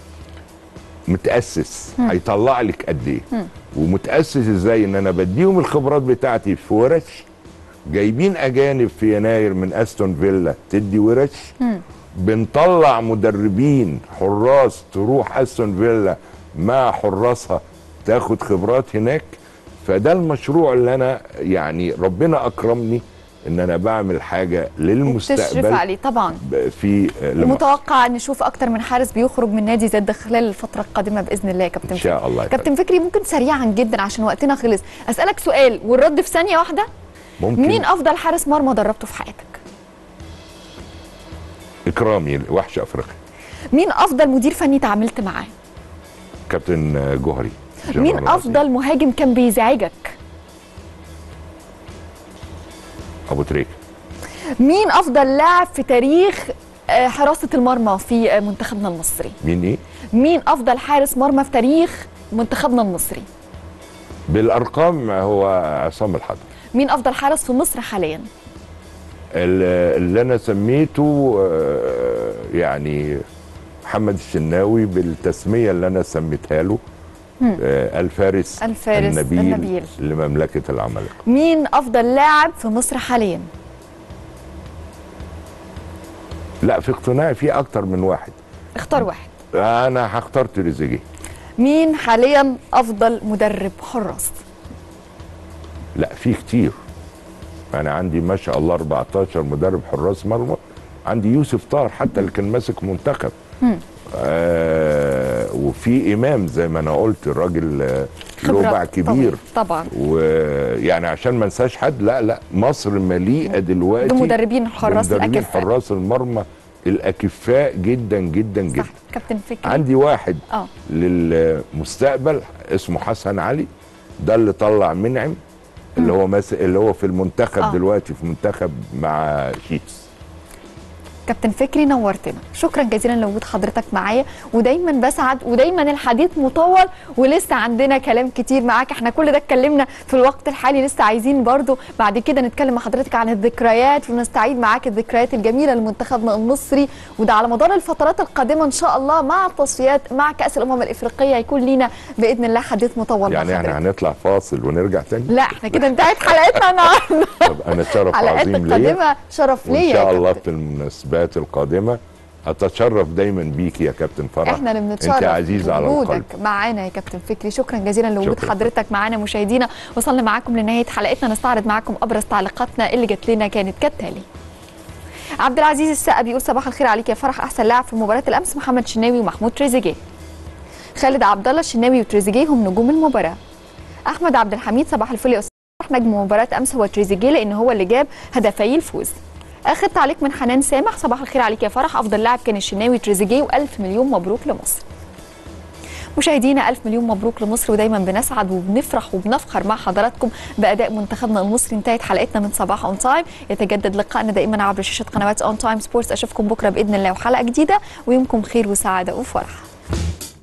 متاسس مم. هيطلع لك قد ايه مم. ومتاسس ازاي ان انا بديهم الخبرات بتاعتي في ورش جايبين اجانب في يناير من استون فيلا تدي ورش مم. بنطلع مدربين حراس تروح استون فيلا مع حراسها تاخد خبرات هناك فده المشروع اللي انا يعني ربنا اكرمني ان انا بعمل حاجه تشرف للمستقبل عليه طبعا ب- في لما متوقع نشوف اكتر من حارس بيخرج من نادي زد خلال الفتره القادمه باذن الله يا كابتن ان شاء الله يا كابتن فكري ممكن سريعا جدا عشان وقتنا خلص اسالك سؤال والرد في ثانيه واحده ممكن مين افضل حارس مرمى دربته في حياتك اكرامي وحش افريقيا مين افضل مدير فني تعاملت معاه كابتن جوهري مين جنرال افضل مهاجم كان بيزعجك ابو تريكه مين افضل لاعب في تاريخ آه، حراسه المرمى في آه، منتخبنا المصري مين ايه مين افضل حارس مرمى في تاريخ منتخبنا المصري بالارقام هو عصام الحضري مين افضل حارس في مصر حاليا ال- اللي انا سميته آه، يعني محمد الشناوي بالتسميه اللي انا سميتها له مم. آه، الفارس الفارس النبيل, النبيل. لمملكه العمالقه مين افضل لاعب في مصر حاليا لا في اقتناعي في اكتر من واحد اختار واحد انا هختار تريزيجيه مين حاليا افضل مدرب حراس لا في كتير انا عندي ما شاء الله 14 مدرب حراس مرمى عندي يوسف طاهر حتى اللي كان ماسك منتخب مم. آه وفي امام زي ما انا قلت الراجل آه، له خبرة باع كبير طويل. طبعا ويعني عشان ما انساش حد لا لا مصر مليئه دلوقتي بمدربين حراس بمدربين الأكفاء. حراس المرمى الاكفاء جدا جدا جدا كابتن فكري عندي واحد اه للمستقبل اسمه حسن علي ده اللي طلع منعم اللي هو ماسك اللي هو في المنتخب آه. آه. دلوقتي في منتخب مع شيتس كابتن فكري نورتنا شكرا جزيلا لوجود حضرتك معايا ودايما بسعد ودايما الحديث مطول ولسه عندنا كلام كتير معاك احنا كل ده اتكلمنا في الوقت الحالي لسه عايزين برضو بعد كده نتكلم مع حضرتك عن الذكريات ونستعيد معاك الذكريات الجميله لمنتخبنا المصري وده على مدار الفترات القادمه ان شاء الله مع التصفيات مع كاس الامم الافريقيه هيكون لينا باذن الله حديث مطول مع يعني حضرتك احنا هنطلع فاصل ونرجع تاني لا احنا كده انتهت حلقتنا النهارده طب انا شرف حلقات عظيم ليا القادمه شرف ليا وان يا شاء كابتن. الله في المناسبات القادمه اتشرف دايما بيكي يا كابتن فرح احنا اللي بنتشرف انت عزيزه على القلب بوجودك معانا يا كابتن فكري شكرا جزيلا لوجود شكرا. حضرتك معانا مشاهدينا وصلنا معاكم لنهايه حلقتنا نستعرض معاكم ابرز تعليقاتنا اللي جت لنا كانت كالتالي عبد العزيز السقا بيقول صباح الخير عليك يا فرح احسن لاعب في مباراه الامس محمد شناوي ومحمود تريزيجيه خالد عبد الله الشناوي وتريزيجيه هم نجوم المباراه احمد عبد الحميد صباح الفل يا استاذ فرح نجم مباراه امس هو تريزيجيه لان هو اللي جاب هدفي الفوز اخر تعليق من حنان سامح صباح الخير عليك يا فرح افضل لاعب كان الشناوي تريزيجيه والف مليون مبروك لمصر مشاهدينا ألف مليون مبروك لمصر ودايما بنسعد وبنفرح وبنفخر مع حضراتكم بأداء منتخبنا المصري انتهت حلقتنا من صباح اون تايم يتجدد لقائنا دائما عبر شاشة قنوات اون تايم سبورتس أشوفكم بكرة بإذن الله وحلقة جديدة ويومكم خير وسعادة وفرح